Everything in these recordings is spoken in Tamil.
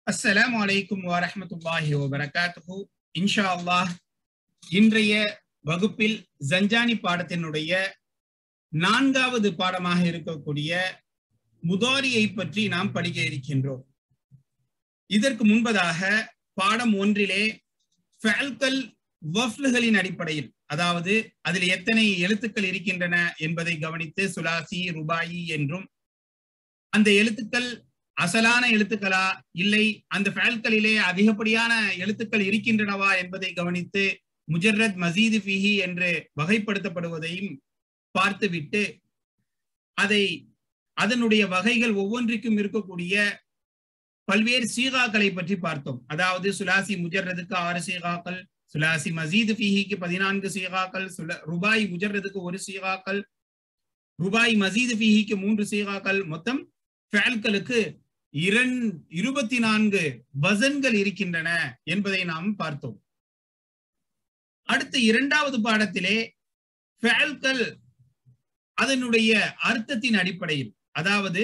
அஸ்ஸலாமு அலைக்கும் வரஹமத்துல்லாஹி வபரகாத்துஹு இன்ஷா அல்லாஹ் இன்றைய வகுப்பில் ஜஞ்சானி பாடத்தினுடைய நான்காவது பாடமாக இருக்கக்கூடிய முதாரியை பற்றி நாம் படிக்க இருக்கின்றோம் இதற்கு முன்பதாக பாடம் ஒன்றிலே ஃபேல்கல் வஃப்லுகளின் அடிப்படையில் அதாவது அதில் எத்தனை எழுத்துக்கள் இருக்கின்றன என்பதை கவனித்து சுலாசி ருபாயி என்றும் அந்த எழுத்துக்கள் அசலான எழுத்துக்களா இல்லை அந்த ஃபேல்களிலே அதிகப்படியான எழுத்துக்கள் இருக்கின்றனவா என்பதை கவனித்து முஜர்ரத் மசீது ஃபிஹி என்று வகைப்படுத்தப்படுவதையும் பார்த்துவிட்டு அதை அதனுடைய வகைகள் ஒவ்வொன்றிற்கும் இருக்கக்கூடிய பல்வேறு சீகாக்களை பற்றி பார்த்தோம் அதாவது சுலாசி முஜர்ரதுக்கு ஆறு சீகாக்கள் சுலாசி மசீது ஃபிஹிக்கு பதினான்கு சீகாக்கள் சுல ருபாய் முஜர்ரதுக்கு ஒரு சீகாக்கள் ருபாய் மசீது ஃபிஹிக்கு மூன்று சீகாக்கள் மொத்தம் ஃபேல்களுக்கு இரண் இருபத்தி நான்கு வசன்கள் இருக்கின்றன என்பதை நாம் பார்த்தோம் அடுத்த இரண்டாவது பாடத்திலே ஃபேல்கள் அதனுடைய அர்த்தத்தின் அடிப்படையில் அதாவது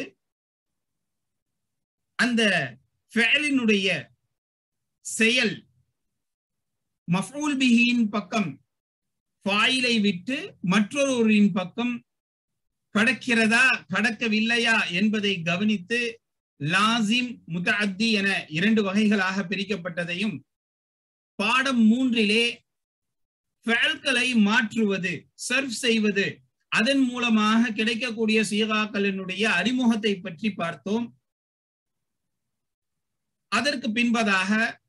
அந்த ஃபேலினுடைய செயல் மஃபூல் பிஹியின் பக்கம் ஃபாயிலை விட்டு மற்றொருவரின் பக்கம் கடக்கிறதா கடக்கவில்லையா என்பதை கவனித்து லாசிம் முத்தஅத்தி என இரண்டு வகைகளாக பிரிக்கப்பட்டதையும் பாடம் மூன்றிலே ஃபேல்களை மாற்றுவது சர்வ் செய்வது அதன் மூலமாக கிடைக்கக்கூடிய சீகாக்களினுடைய அறிமுகத்தை பற்றி பார்த்தோம் அதற்கு பின்பதாக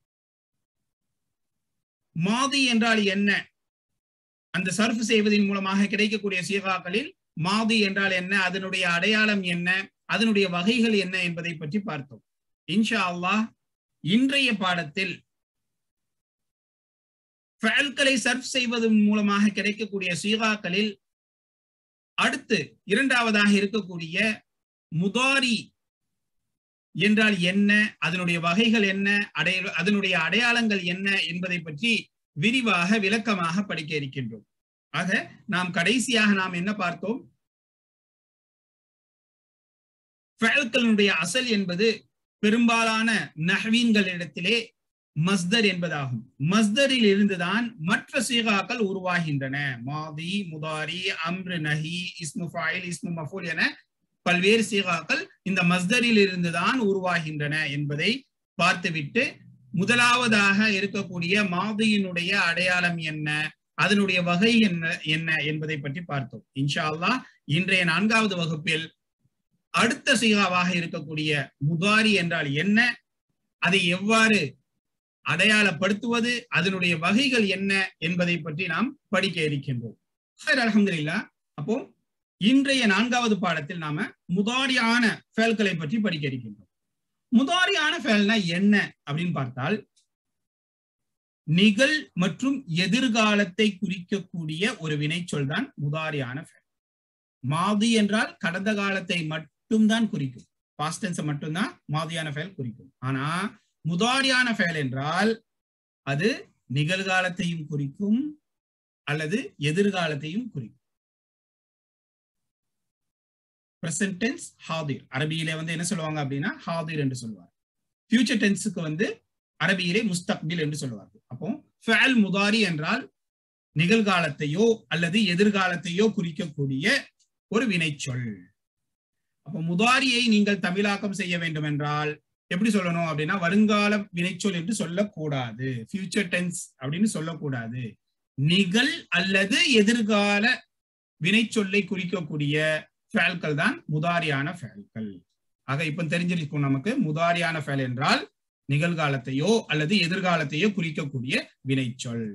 மாதி என்றால் என்ன அந்த சர்ஃப் செய்வதன் மூலமாக கிடைக்கக்கூடிய சீகாக்களில் மாதி என்றால் என்ன அதனுடைய அடையாளம் என்ன அதனுடைய வகைகள் என்ன என்பதை பற்றி பார்த்தோம் இன்ஷா அல்லாஹ் இன்றைய பாடத்தில் ஃபேல்களை சர்ஃப் செய்வதன் மூலமாக கிடைக்கக்கூடிய சீகாக்களில் அடுத்து இரண்டாவதாக இருக்கக்கூடிய முதாரி என்றால் என்ன அதனுடைய வகைகள் என்ன அடைய அதனுடைய அடையாளங்கள் என்ன என்பதை பற்றி விரிவாக விளக்கமாக படிக்க இருக்கின்றோம் ஆக நாம் கடைசியாக நாம் என்ன பார்த்தோம் ஃபேல்களுடைய அசல் என்பது பெரும்பாலான நஹ்வீன்களிடத்திலே மஸ்தர் என்பதாகும் மஸ்தரில் இருந்துதான் மற்ற சீகாக்கள் உருவாகின்றன மாதி முதாரி அம்ரு நஹி இஸ்மு ஃபாயில் இஸ்மு மஃபூல் என பல்வேறு சீகாக்கள் இந்த மஸ்தரில் இருந்துதான் உருவாகின்றன என்பதை பார்த்துவிட்டு முதலாவதாக இருக்கக்கூடிய மாதியினுடைய அடையாளம் என்ன அதனுடைய வகை என்ன என்ன என்பதை பற்றி பார்த்தோம் இன்ஷா அல்லாஹ் இன்றைய நான்காவது வகுப்பில் அடுத்த சீகாவாக இருக்கக்கூடிய முதாரி என்றால் என்ன அதை எவ்வாறு அடையாளப்படுத்துவது அதனுடைய வகைகள் என்ன என்பதை பற்றி நாம் படிக்க இருக்கின்றோம் சரி அலமதுல்லா அப்போ இன்றைய நான்காவது பாடத்தில் நாம முதாரியான ஃபேல்களை பற்றி படிக்க இருக்கின்றோம் முதாரியான ஃபேல்னா என்ன அப்படின்னு பார்த்தால் நிகழ் மற்றும் எதிர்காலத்தை குறிக்கக்கூடிய ஒரு வினைச்சொல் தான் முதாரியான ஃபேல் மாதி என்றால் கடந்த காலத்தை மட்டும்தான் குறிக்கும் பாஸ்டன்ஸை மட்டும்தான் மாதியான ஃபேல் குறிக்கும் ஆனா முதாரியான ஃபேல் என்றால் அது நிகழ்காலத்தையும் குறிக்கும் அல்லது எதிர்காலத்தையும் குறிக்கும் பிரசன்ட் டென்ஸ் ஹாதிர் அரபியிலே வந்து என்ன சொல்லுவாங்க அப்படின்னா ஹாதிர் என்று சொல்லுவார் ஃபியூச்சர் டென்ஸுக்கு வந்து அரபியிலே முஸ்தக்பில் என்று சொல்லுவார்கள் அப்போ ஃபேல் முதாரி என்றால் நிகழ்காலத்தையோ அல்லது எதிர்காலத்தையோ குறிக்கக்கூடிய ஒரு வினைச்சொல் அப்போ முதாரியை நீங்கள் தமிழாக்கம் செய்ய வேண்டும் என்றால் எப்படி சொல்லணும் அப்படின்னா வருங்கால வினைச்சொல் என்று சொல்லக்கூடாது ஃபியூச்சர் டென்ஸ் அப்படின்னு சொல்லக்கூடாது நிகழ் அல்லது எதிர்கால வினைச்சொல்லை குறிக்கக்கூடிய ஃபேல்கள் தான் முதாரியான ஃபேல்கள் ஆக இப்ப தெரிஞ்சிருக்கும் நமக்கு முதாரியான ஃபேல் என்றால் நிகழ்காலத்தையோ அல்லது எதிர்காலத்தையோ குறிக்கக்கூடிய வினைச்சொல்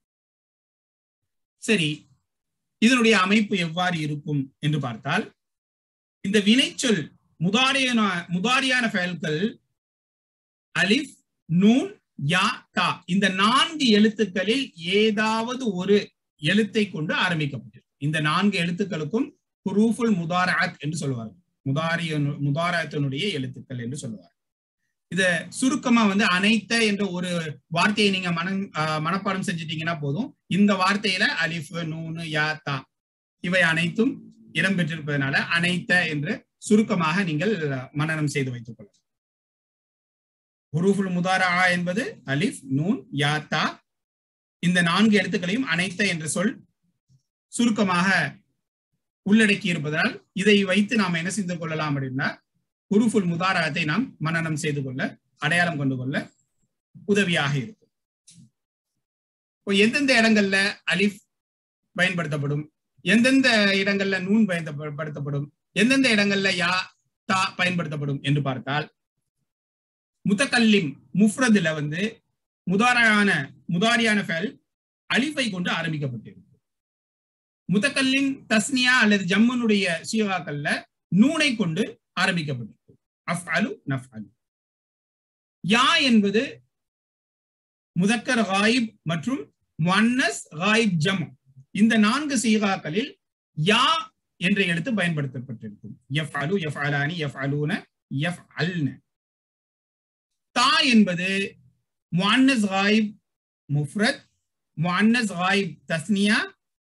சரி இதனுடைய அமைப்பு எவ்வாறு இருக்கும் என்று பார்த்தால் இந்த வினைச்சொல் முதாரியான முதாரியான ஃபேல்கள் அலிஃப் நூன் யா தா இந்த நான்கு எழுத்துக்களில் ஏதாவது ஒரு எழுத்தை கொண்டு ஆரம்பிக்கப்பட்டது இந்த நான்கு எழுத்துக்களுக்கும் குரூஃபுல் முதாராத் என்று சொல்லுவார்கள் முதாரிய முதாராத்தினுடைய எழுத்துக்கள் என்று சொல்லுவார் இத சுருக்கமா வந்து அனைத்த என்ற ஒரு வார்த்தையை நீங்க மன மனப்பாடம் செஞ்சிட்டீங்கன்னா போதும் இந்த வார்த்தையில அலிஃப் நூனு யா தா இவை அனைத்தும் இடம்பெற்றிருப்பதனால அனைத்த என்று சுருக்கமாக நீங்கள் மனனம் செய்து வைத்துக் கொள்ளலாம் ஹுரூஃபுல் முதாரா என்பது அலிஃப் நூன் யா தா இந்த நான்கு எழுத்துக்களையும் அனைத்த என்ற சொல் சுருக்கமாக உள்ளடக்கி இருப்பதால் இதை வைத்து நாம் என்ன செய்து கொள்ளலாம் அப்படின்னா ஹுரூஃபுல் முதாராத்தை நாம் மனனம் செய்து கொள்ள அடையாளம் கொண்டு கொள்ள உதவியாக இருக்கும் இப்போ எந்தெந்த இடங்கள்ல அலிஃப் பயன்படுத்தப்படும் எந்தெந்த இடங்கள்ல நூன் பயன்படுத்தப்படும் எந்தெந்த இடங்கள்ல யா தா பயன்படுத்தப்படும் என்று பார்த்தால் முத்தக்கல்லிம் முஃப்ரதுல வந்து முதாரியான முதாரியான ஃபேல் அலிஃபை கொண்டு ஆரம்பிக்கப்பட்டிருக்கு முத்தக்கல்லின் தஸ்னியா அல்லது ஜம்முனுடைய சீவாக்கல்ல நூனை கொண்டு ஆரம்பிக்கப்பட்டிருக்கு அஃப் அலு நஃப் அலு யா என்பது முதக்கர் காயிப் மற்றும் முன்னஸ் காயிப் ஜம் இந்த நான்கு சீகாக்களில் யா என்ற எழுத்து பயன்படுத்தப்பட்டிருக்கும் எஃப் அலு எஃப் அலானி எஃப் அலூன எஃப் அல்ன தா என்பது முன்னஸ் காயிப் முஃப்ரத் முன்னஸ் காயிப் தஸ்னியா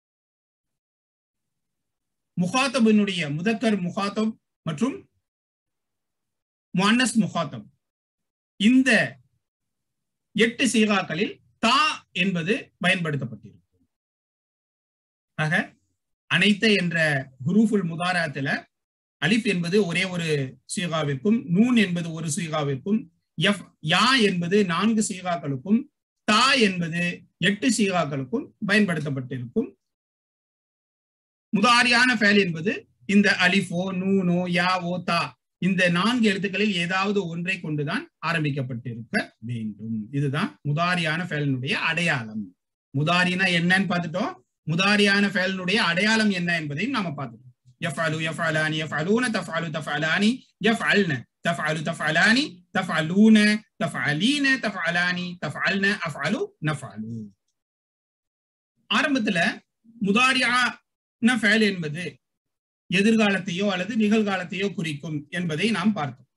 முகாத்தபினுடைய முதக்கர் முகாத்தப் மற்றும் முன்னஸ் முகாத்தப் இந்த எட்டு சீகாக்களில் தா என்பது பயன்படுத்தப்பட்டிருக்கும் ஆக அனைத்த என்ற குரூஃபுல் முதாராத்துல அலிஃப் என்பது ஒரே ஒரு சீகாவிற்கும் நூன் என்பது ஒரு சீகாவிற்கும் எஃப் யா என்பது நான்கு சீகாக்களுக்கும் தா என்பது எட்டு சீகாக்களுக்கும் பயன்படுத்தப்பட்டிருக்கும் முதாரியான ஃபேல் என்பது இந்த அலிஃபோ நூனோ யாவோ தா இந்த நான்கு எழுத்துக்களில் ஏதாவது ஒன்றை கொண்டுதான் ஆரம்பிக்கப்பட்டிருக்க வேண்டும் இதுதான் முதாரியான ஃபேலினுடைய அடையாளம் முதாரினா என்னன்னு பார்த்துட்டோம் முதாரியான ஃபேலினுடைய அடையாளம் என்ன என்பதையும் நாம பார்த்துட்டோம் يفعلوا يفعلان يفعلون تفعلوا تفعلان يفعلن تفعلوا تفعلان تفعلون تفعلين تفعلان تفعلن أفعلوا نفعلوا ஆரம்பத்துல முதாரியான ஃபேல் என்பது எதிர்காலத்தையோ அல்லது நிகழ்காலத்தையோ குறிக்கும் என்பதை நாம் பார்த்தோம்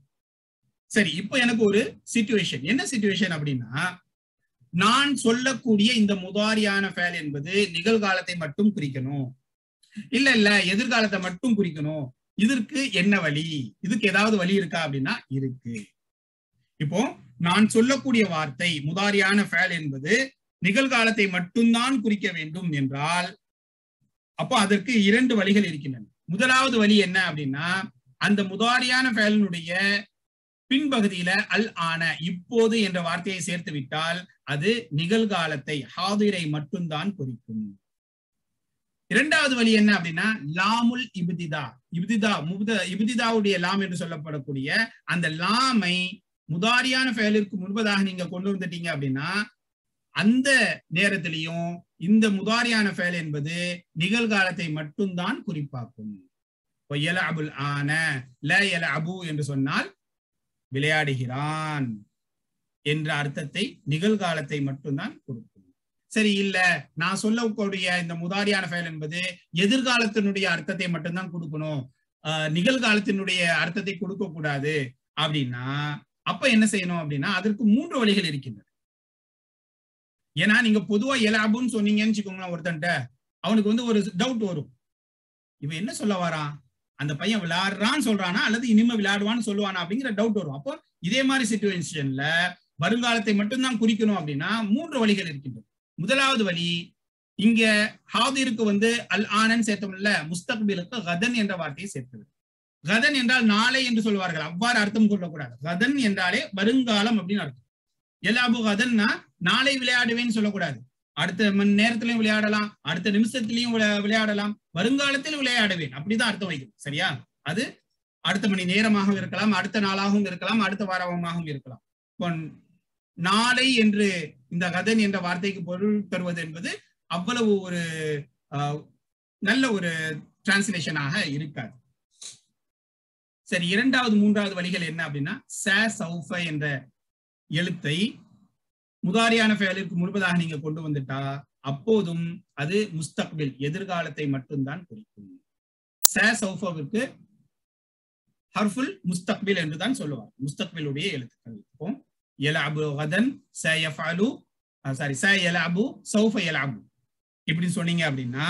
சரி இப்போ எனக்கு ஒரு சிச்சுவேஷன் என்ன சிச்சுவேஷன் அப்படின்னா நான் சொல்லக்கூடிய இந்த முதாரியான ஃபேல் என்பது நிகழ்காலத்தை மட்டும் குறிக்கணும் இல்ல இல்ல எதிர்காலத்தை மட்டும் குறிக்கணும் இதற்கு என்ன வழி இதுக்கு ஏதாவது வழி இருக்கா அப்படின்னா இருக்கு இப்போ நான் சொல்லக்கூடிய வார்த்தை முதாரியான ஃபேல் என்பது நிகழ்காலத்தை மட்டும்தான் குறிக்க வேண்டும் என்றால் அப்போ அதற்கு இரண்டு வழிகள் இருக்கின்றன முதலாவது வழி என்ன அப்படின்னா அந்த முதாரியான ஃபேலினுடைய பின்பகுதியில அல் ஆன இப்போது என்ற வார்த்தையை சேர்த்து விட்டால் அது நிகழ்காலத்தை ஹாதிரை மட்டும்தான் குறிக்கும் இரண்டாவது வழி என்ன அப்படின்னா லாமுல் இபுதிதா இபுதிதா முபுத இபுதிதாவுடைய லாம் என்று சொல்லப்படக்கூடிய அந்த லாமை முதாரியான ஃபேலிற்கு முன்பதாக நீங்க கொண்டு வந்துட்டீங்க அப்படின்னா அந்த நேரத்திலையும் இந்த முதாரியான ஃபேல் என்பது நிகழ்காலத்தை மட்டும்தான் குறிப்பாக்கும் அபுல் ஆன ல எல அபு என்று சொன்னால் விளையாடுகிறான் என்ற அர்த்தத்தை நிகழ்காலத்தை மட்டும்தான் கொடுக்கும் சரி இல்ல நான் சொல்லக்கூடிய இந்த முதாரியான ஃபேல் என்பது எதிர்காலத்தினுடைய அர்த்தத்தை மட்டும்தான் கொடுக்கணும் நிகழ்காலத்தினுடைய அர்த்தத்தை கொடுக்க கூடாது அப்படின்னா அப்ப என்ன செய்யணும் அப்படின்னா அதற்கு மூன்று வழிகள் இருக்கின்றன ஏன்னா நீங்க பொதுவா எலாபுன்னு சொன்னீங்கன்னு வச்சுக்கோங்களேன் ஒருத்தன்ட்ட அவனுக்கு வந்து ஒரு டவுட் வரும் இவன் என்ன சொல்ல வரான் அந்த பையன் விளையாடுறான்னு சொல்றானா அல்லது இனிமே விளையாடுவான்னு சொல்லுவானா அப்படிங்கிற டவுட் வரும் அப்போ இதே மாதிரி சுச்சுவேஷன்ல வருங்காலத்தை மட்டும்தான் குறிக்கணும் அப்படின்னா மூன்று வழிகள் இருக்கின்றன முதலாவது வழி இங்க ஹாதிருக்கு வந்து அல் ஆனன் சேர்த்தோம்ல முஸ்தக்பிலுக்கு கதன் என்ற வார்த்தையை சேர்த்தது கதன் என்றால் நாளை என்று சொல்வார்கள் அவ்வாறு அர்த்தம் கொள்ளக்கூடாது கதன் என்றாலே வருங்காலம் அப்படின்னு அர்த்தம் எல்லாபு கதன்னா நாளை விளையாடுவேன்னு சொல்லக்கூடாது அடுத்த மணி நேரத்திலையும் விளையாடலாம் அடுத்த நிமிஷத்திலையும் விளையாடலாம் வருங்காலத்தில் விளையாடுவேன் அப்படிதான் அர்த்தம் வைக்கும் சரியா அது அடுத்த மணி நேரமாகவும் இருக்கலாம் அடுத்த நாளாகவும் இருக்கலாம் அடுத்த வாரமாகவும் இருக்கலாம் இப்போ நாளை என்று இந்த கதன் என்ற வார்த்தைக்கு பொருள் தருவது என்பது அவ்வளவு ஒரு நல்ல ஒரு டிரான்ஸ்லேஷனாக இருக்காது சரி இரண்டாவது மூன்றாவது வழிகள் என்ன அப்படின்னா ச சௌஃப என்ற எழுத்தை முதாரியான ஃபேலிற்கு முன்பதாக நீங்க கொண்டு வந்துட்டா அப்போதும் அது முஸ்தக்பில் எதிர்காலத்தை மட்டும்தான் குறிக்கும் ச சௌஃபவிற்கு ஹர்ஃபுல் முஸ்தக்பில் என்றுதான் சொல்லுவார் முஸ்தக்பிலுடைய எழுத்துக்கள் இப்போ எலஅபு கதன் ச யஃபஅலு சாரி ச யலஅபு சௌஃப யலஅபு இப்படி சொன்னீங்க அப்படின்னா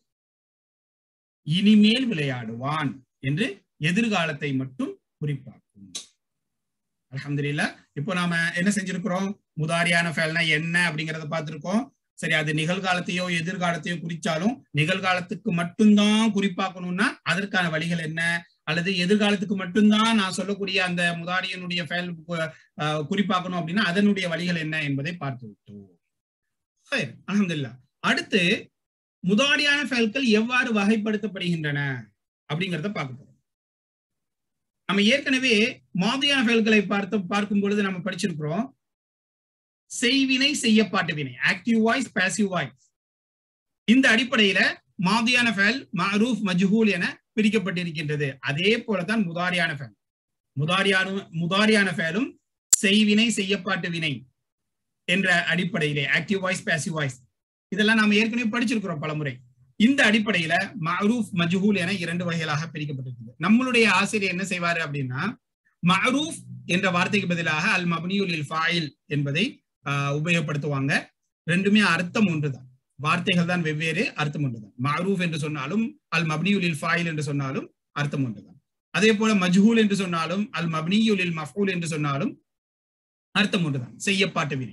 இனிமேல் விளையாடுவான் என்று எதிர்காலத்தை மட்டும் குறிப்பாக்கும் அலமதுல்லா இப்போ நாம என்ன செஞ்சிருக்கிறோம் முதாரியான ஃபேல்னா என்ன அப்படிங்கறத பார்த்திருக்கோம் சரி அது நிகழ்காலத்தையோ எதிர்காலத்தையோ குறிச்சாலும் நிகழ்காலத்துக்கு மட்டும்தான் குறிப்பாக்கணும்னா அதற்கான வழிகள் என்ன அல்லது எதிர்காலத்துக்கு மட்டும்தான் நான் சொல்லக்கூடிய அந்த முதாரியனுடைய ஃபேல் குறிப்பாக்கணும் அப்படின்னா அதனுடைய வழிகள் என்ன என்பதை பார்த்து விட்டோம் அலமதுல்லா அடுத்து முதாரியான ஃபேல்கள் எவ்வாறு வகைப்படுத்தப்படுகின்றன அப்படிங்கிறத பார்க்க போறோம் நம்ம ஏற்கனவே மாதியான ஃபேல்களை பார்த்து பார்க்கும் பொழுது நம்ம படிச்சிருக்கிறோம் செய்வினை செய்யப்பாட்டு வினை ஆக்டிவ் வாய்ஸ் பேசிவ் வாய்ஸ் இந்த அடிப்படையில மாதியான ஃபேல் மரூஃப் மஜ்ஹூல் என பிரிக்கப்பட்டிருக்கின்றது அதே போலதான் முதாரியான ஃபேல் முதாரியான முதாரியான ஃபேலும் செய்வினை செய்யப்பாட்டு வினை என்ற அடிப்படையிலே ஆக்டிவ் வாய்ஸ் பேசிவ் வாய்ஸ் இதெல்லாம் நாம ஏற்கனவே படிச்சிருக்கிறோம் பலமுறை இந்த அடிப்படையில மரூஃப் மஜ்ஹூல் என இரண்டு வகைகளாக பிரிக்கப்பட்டிருக்கிறது நம்மளுடைய ஆசிரியர் என்ன செய்வாரு அப்படின்னா மரூஃப் என்ற வார்த்தைக்கு பதிலாக அல் மப்னியுல் ஃபாயில் என்பதை உபயோகப்படுத்துவாங்க ரெண்டுமே அர்த்தம் ஒன்றுதான் வார்த்தைகள் தான் வெவ்வேறு அர்த்தம் ஒன்றுதான் மரூஃப் என்று சொன்னாலும் அல் மப்னியுல் ஃபாயில் என்று சொன்னாலும் அர்த்தம் ஒன்றுதான் அதே போல மஜ்ஹூல் என்று சொன்னாலும் அல் மப்னியுல் மஃபூல் என்று சொன்னாலும் அர்த்தம் ஒன்றுதான் செய்யப்பாட்டு வினை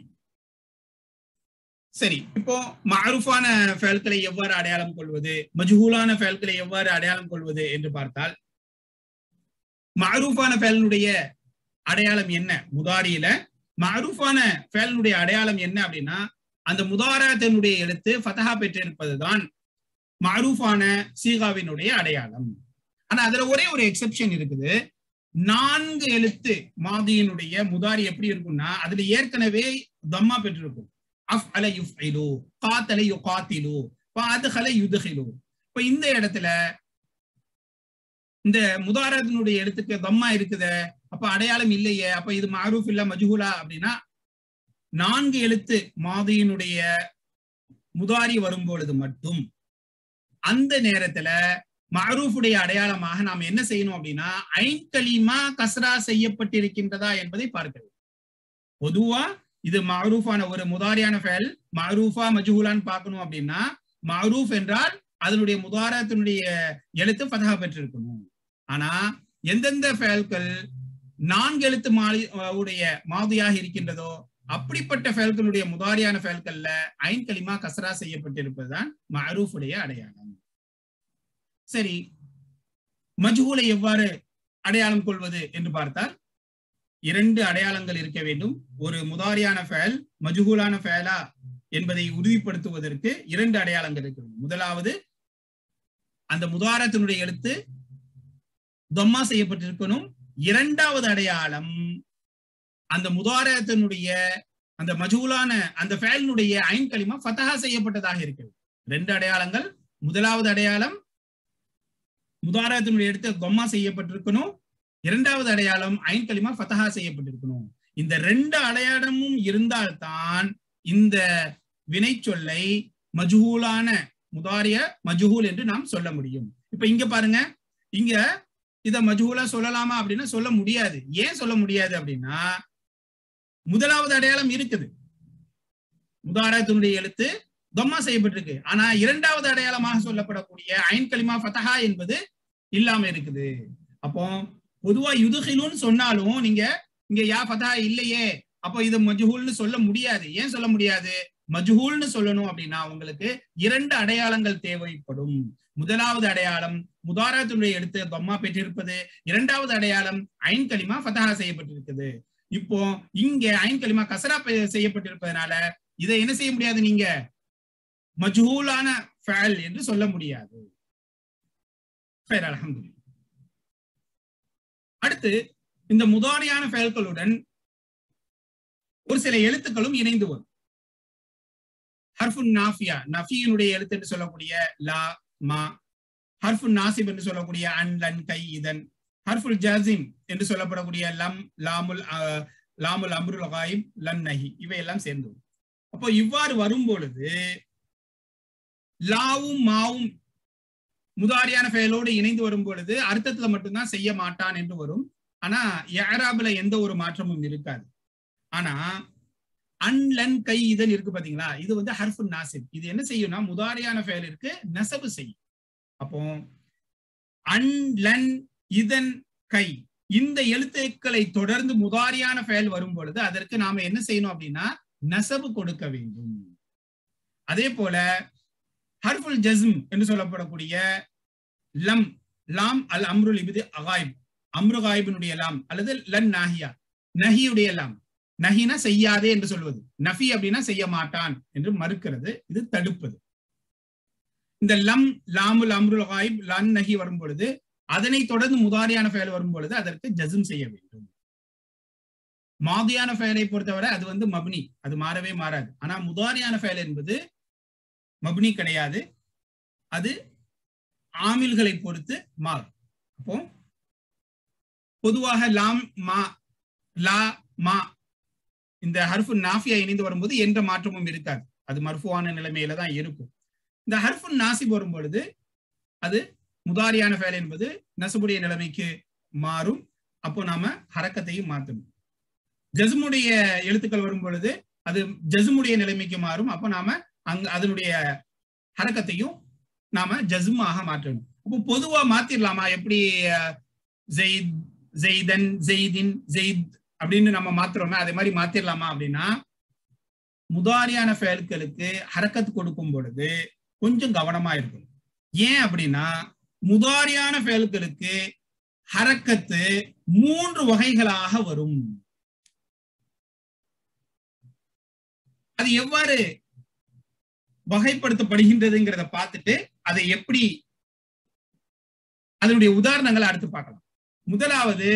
சரி இப்போ மாருஃபான ஃபேல்களை எவ்வாறு அடையாளம் கொள்வது மஜ்ஹூலான ஃபேல்களை எவ்வாறு அடையாளம் கொள்வது என்று பார்த்தால் மாரூஃபான ஃபேலனுடைய அடையாளம் என்ன முதாரியில மாரூஃபான ஃபேலனுடைய அடையாளம் என்ன அப்படின்னா அந்த முதாரத்தினுடைய எழுத்து ஃபதஹா பெற்றிருப்பதுதான் மாரூஃபான சீகாவினுடைய அடையாளம் ஆனா அதுல ஒரே ஒரு எக்ஸெப்ஷன் இருக்குது நான்கு எழுத்து மாதியினுடைய முதாரி எப்படி இருக்கும்னா அதுல ஏற்கனவே தம்மா பெற்றிருக்கும் அஃப் அல யுஃபைலு காத்தலை யுகாத்திலு பாதுகலை யுதுகிலு இப்ப இந்த இடத்துல இந்த முதாரத்தினுடைய எழுத்துக்கு தம்மா இருக்குத அப்ப அடையாளம் இல்லையே அப்ப இது மாரூஃப் இல்ல மஜ்ஹூலா அப்படின்னா நான்கு எழுத்து மாதியினுடைய முதாரி வரும் பொழுது மட்டும் அந்த நேரத்துல மாரூஃபுடைய அடையாளமாக நாம் என்ன செய்யணும் அப்படின்னா ஐங்கலிமா கஸ்ரா செய்யப்பட்டிருக்கின்றதா என்பதை பார்க்கிறது பொதுவா இது மாரூஃபான ஒரு முதாரியான ஃபேல் மாரூஃபா மஜ்ஹூலான்னு பார்க்கணும் அப்படின்னா மாரூஃப் என்றால் அதனுடைய முதாரத்தினுடைய எழுத்து ஃபதஹா பெற்றிருக்கணும் ஆனா எந்தெந்த ஃபேல்கள் நான்கு எழுத்து மாலி உடைய மாதியாக இருக்கின்றதோ அப்படிப்பட்ட ஃபேல்களுடைய முதாரியான ஃபேல்கள்ல ஐன் களிமா கசரா செய்யப்பட்டிருப்பதுதான் மரூஃபுடைய அடையாளம் சரி மஜ்ஹூலை எவ்வாறு அடையாளம் கொள்வது என்று பார்த்தால் இரண்டு அடையாளங்கள் இருக்க வேண்டும் ஒரு முதாரியான ஃபேல் மஜ்ஹூலான ஃபேலா என்பதை உறுதிப்படுத்துவதற்கு இரண்டு அடையாளங்கள் இருக்கிறது முதலாவது அந்த முதாரத்தினுடைய எழுத்து தொம்மா செய்யப்பட்டிருக்கணும் இரண்டாவது அடையாளம் அந்த முதாரத்தினுடைய அந்த மஜூலான அந்த ஃபேலினுடைய ஐன் களிமா ஃபத்தஹா செய்யப்பட்டதாக இருக்கிறது ரெண்டு அடையாளங்கள் முதலாவது அடையாளம் முதாரத்தினுடைய எடுத்து கொம்மா செய்யப்பட்டிருக்கணும் இரண்டாவது அடையாளம் ஐன் களிமா ஃபத்தஹா செய்யப்பட்டிருக்கணும் இந்த ரெண்டு அடையாளமும் இருந்தால்தான் இந்த வினை சொல்லை மஜ்ஹூலான முதாரிய மஜ்ஹூல் என்று நாம் சொல்ல முடியும் இப்ப இங்க பாருங்க இங்க இத மஜ்ஹூலா சொல்லலாமா அப்படின்னா சொல்ல முடியாது ஏன் சொல்ல முடியாது அப்படின்னா முதலாவது அடையாளம் இருக்குது முதாரத்தினுடைய எழுத்து தொம்மா செய்யப்பட்டிருக்கு ஆனா இரண்டாவது அடையாளமாக சொல்லப்படக்கூடிய ஐன் களிமா ஃபதஹா என்பது இல்லாம இருக்குது அப்போ பொதுவா யுதுகிலுன்னு சொன்னாலும் நீங்க இங்க யா ஃபதஹா இல்லையே அப்போ இது மஜ்ஹூல்னு சொல்ல முடியாது ஏன் சொல்ல முடியாது மஜ்ஹூல்னு சொல்லணும் அப்படின்னா உங்களுக்கு இரண்டு அடையாளங்கள் தேவைப்படும் முதலாவது அடையாளம் முதாரத்தினுடைய எடுத்து தொம்மா பெற்றிருப்பது இரண்டாவது அடையாளம் ஐன் களிமா ஃபதஹா செய்யப்பட்டிருக்குது இப்போ இங்க ஐன் களிமா கசரா செய்யப்பட்டிருப்பதனால இதை என்ன செய்ய முடியாது நீங்க மஜ்ஹூலான ஃபேல் என்று சொல்ல முடியாது அடுத்து இந்த முதாரியான ஃபேல்களுடன் ஒரு சில எழுத்துக்களும் இணைந்து வரும் ஹர்ஃபுன் நாஃபியா நஃபியினுடைய எழுத்து என்று சொல்லக்கூடிய லா மா ஹர்ஃபுன் நாசிப் என்று சொல்லக்கூடிய அன் லன் கை இதன் ஹர்ஃபுல் ஜாசிம் என்று சொல்லப்படக்கூடிய லம் லாமுல் லாமுல் அம்ருல் காயிப் லன் நஹி இவையெல்லாம் சேர்ந்து அப்போ இவ்வாறு வரும் பொழுது லாவும் மாவும் முதாரியான செயலோடு இணைந்து வரும் பொழுது அர்த்தத்துல மட்டும்தான் செய்ய மாட்டான் என்று வரும் ஆனா யாராபுல எந்த ஒரு மாற்றமும் இருக்காது ஆனா அன்லன் கை இதன் இருக்கு பாத்தீங்களா இது வந்து ஹர்ஃபுன் நாசிப் இது என்ன செய்யும்னா முதாரியான செயலிற்கு நெசவு செய்யும் அப்போ அன்லன் இதன் கை இந்த எழுத்துக்களை தொடர்ந்து முதாரியான ஃபேல் வரும் பொழுது அதற்கு நாம என்ன செய்யணும் அப்படின்னா நசபு கொடுக்க வேண்டும் அதே போல ஹர்ஃபுல் ஜஸ்ம் என்று சொல்லப்படக்கூடிய லம் லாம் அல் அம்ருல் இபிது அகாயிப் அம்ரு காயிபினுடைய லாம் அல்லது லன் நாஹியா நஹியுடைய லாம் நஹினா செய்யாதே என்று சொல்வது நஃபி அப்படின்னா செய்ய மாட்டான் என்று மறுக்கிறது இது தடுப்பது இந்த லம் லாமுல் அம்ருல் காயிப் லன் நஹி வரும் பொழுது அதனை தொடர்ந்து முதாரியான ஃபெயல் வரும் பொழுது அதற்கு ஜஸ்ம் செய்ய வேண்டும் மாதியான ஃபெயலை பொறுத்தவரை அது வந்து மப்னி அது மாறவே மாறாது ஆனா முதாரியான ஃபெயல் என்பது மப்னி கிடையாது அது ஆமில்களை பொறுத்து மாறும் அப்போ பொதுவாக லாம் மா லா மா இந்த ஹர்ஃபு நாஃபியா இணைந்து வரும்போது எந்த மாற்றமும் இருக்காது அது மர்ஃபுவான நிலைமையில தான் இருக்கும் இந்த ஹர்ஃபு நாசிப் வரும் பொழுது அது முதாரியான ஃபேல் என்பது நசபுடைய நிலைமைக்கு மாறும் அப்போ நாம ஹரக்கத்தையும் மாற்றணும் ஜஸ்முடைய எழுத்துக்கள் வரும் பொழுது அது ஜஸ்முடைய நிலைமைக்கு மாறும் அப்போ நாம அங்க அதனுடைய ஹரக்கத்தையும் நாம ஜஸ்மாக மாற்றணும் அப்போ பொதுவா மாத்திரலாமா எப்படி ஜெயித் ஜெய்தன் ஜெய்தின் ஜெயித் அப்படின்னு நம்ம மாத்துறோமே அதே மாதிரி மாத்திரலாமா அப்படின்னா முதாரியான ஃபேல்களுக்கு ஹரக்கத்து கொடுக்கும் பொழுது கொஞ்சம் கவனமா இருக்கும் ஏன் அப்படின்னா முதாரியான ஃபேல்களுக்கு ஹரக்கத்து மூன்று வகைகளாக வரும் அது எவ்வாறு வகைப்படுத்தப்படுகின்றதுங்கிறத பார்த்துட்டு அதை எப்படி அதனுடைய உதாரணங்களை அடுத்து பார்க்கலாம் முதலாவது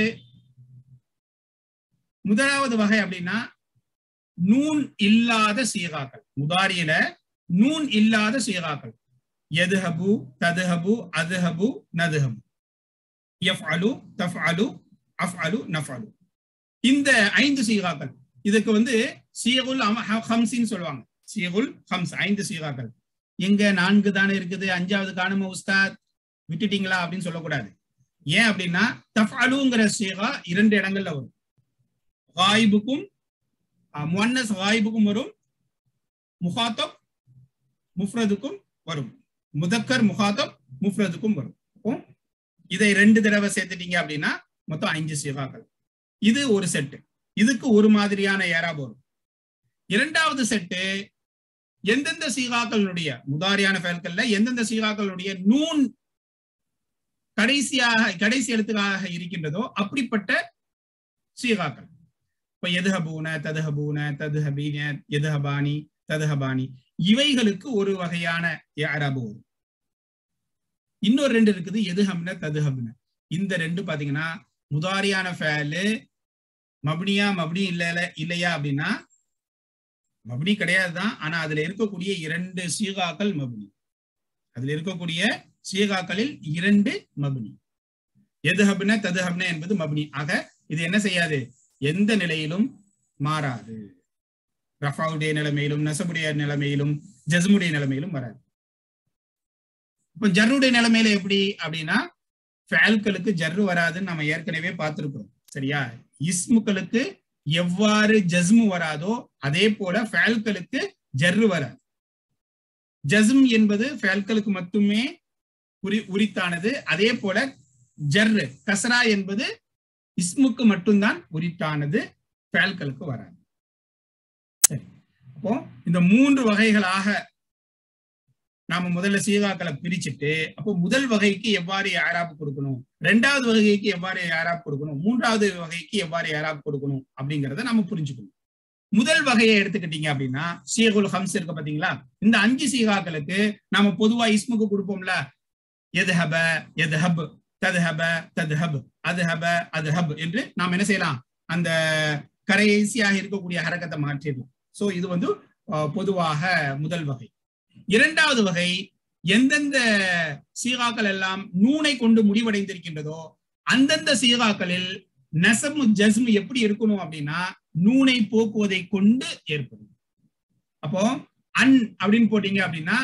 முதலாவது வகை அப்படின்னா நூன் இல்லாத சீகாக்கள் முதாரியில நூன் இல்லாத சீகாக்கள் எதுஹபு ததுஹபு அதுஹபு நதுஹபு எஃப்அலு தஃப்அலு அஃப்அலு நஃப்அலு இந்த ஐந்து சீகாக்கள் இதுக்கு வந்து சீகுல் ஹம்சின்னு சொல்லுவாங்க சீகுல் ஹம்ஸ் ஐந்து சீகாக்கள் எங்க நான்கு தானே இருக்குது அஞ்சாவது காணும உஸ்தாத் விட்டுட்டீங்களா அப்படின்னு சொல்லக்கூடாது ஏன் அப்படின்னா தஃப்அலுங்கிற சீகா இரண்டு இடங்கள்ல வரும் காயிபுக்கும் முன்னஸ் காயிபுக்கும் வரும் முகாத்தப் முஃப்ரதுக்கும் வரும் முதக்கர் முகாத்தப் முஃப்ரதுக்கும் வரும் அப்போ இதை ரெண்டு தடவை சேர்த்துட்டீங்க அப்படின்னா மொத்தம் அஞ்சு சீகாக்கள் இது ஒரு செட்டு இதுக்கு ஒரு மாதிரியான ஏராப் வரும் இரண்டாவது செட்டு எந்தெந்த சீகாக்களுடைய முதாரியான ஃபேல்கள்ல எந்தெந்த சீகாக்களுடைய நூன் கடைசியாக கடைசி எழுத்துக்காக இருக்கின்றதோ அப்படிப்பட்ட சீகாக்கள் இப்ப எதுஹபூன ததுஹபூன ததுஹபீன எதுஹபானி ததுஹபானி இவைகளுக்கு ஒரு வகையான யாராபு வரும் இன்னொரு ரெண்டு இருக்குது எதுஹம்ன ததுஹப்ன இந்த ரெண்டு பாத்தீங்கன்னா முதாரியான ஃபேலு மப்னியா மப்னி இல்ல இல்லையா அப்படின்னா மப்னி கிடையாது தான் ஆனா அதுல இருக்கக்கூடிய இரண்டு சீகாக்கள் மப்னி அதுல இருக்கக்கூடிய சீகாக்களில் இரண்டு மப்னி எதுஹப்ன ததுஹப்ன என்பது மப்னி ஆக இது என்ன செய்யாது எந்த நிலையிலும் மாறாது ரஃபாவுடைய நிலைமையிலும் நசபுடைய நிலைமையிலும் ஜஸ்முடைய நிலைமையிலும் வராது இப்ப ஜர்ருடைய நிலைமையில எப்படி அப்படின்னா ஃபேல்களுக்கு ஜர்ரு வராதுன்னு நம்ம ஏற்கனவே பார்த்திருக்கிறோம் சரியா இஸ்முக்களுக்கு எவ்வாறு ஜஸ்மு வராதோ அதே போல ஃபேல்களுக்கு ஜர்ரு வராது ஜஸ்ம் என்பது ஃபேல்களுக்கு மட்டுமே உரி உரித்தானது அதே போல ஜர்ரு கசரா என்பது இஸ்முக்கு மட்டும்தான் உரித்தானது ஃபேல்களுக்கு வராது சரி அப்போ இந்த மூன்று வகைகளாக நாம முதல்ல சீகாக்களை பிரிச்சுட்டு அப்போ முதல் வகைக்கு எவ்வாறு யாராப் கொடுக்கணும் ரெண்டாவது வகைக்கு எவ்வாறு யாராப் கொடுக்கணும் மூன்றாவது வகைக்கு எவ்வாறு யாராப் கொடுக்கணும் அப்படிங்கிறத நம்ம புரிஞ்சுக்கணும் முதல் வகையை எடுத்துக்கிட்டீங்க அப்படின்னா சீகுல் ஹம்ஸ் இருக்கு பாத்தீங்களா இந்த அஞ்சு சீகாக்களுக்கு நாம பொதுவா இஸ்முக்கு கொடுப்போம்ல எது ஹப எது ஹப் தது ஹப தது ஹப் அது ஹப அது ஹப் என்று நாம் என்ன செய்யலாம் அந்த கரைசியாக இருக்கக்கூடிய ஹரக்கத்தை மாற்றிடலாம் சோ இது வந்து பொதுவாக முதல் வகை இரண்டாவது வகை எந்தெந்த சீகாக்கள் எல்லாம் நூனை கொண்டு முடிவடைந்திருக்கின்றதோ அந்தந்த சீகாக்களில் நெசமு ஜஸ்மு எப்படி இருக்கணும் அப்படின்னா நூனை போக்குவதை கொண்டு ஏற்படும் அப்போ அன் அப்படின்னு போட்டீங்க அப்படின்னா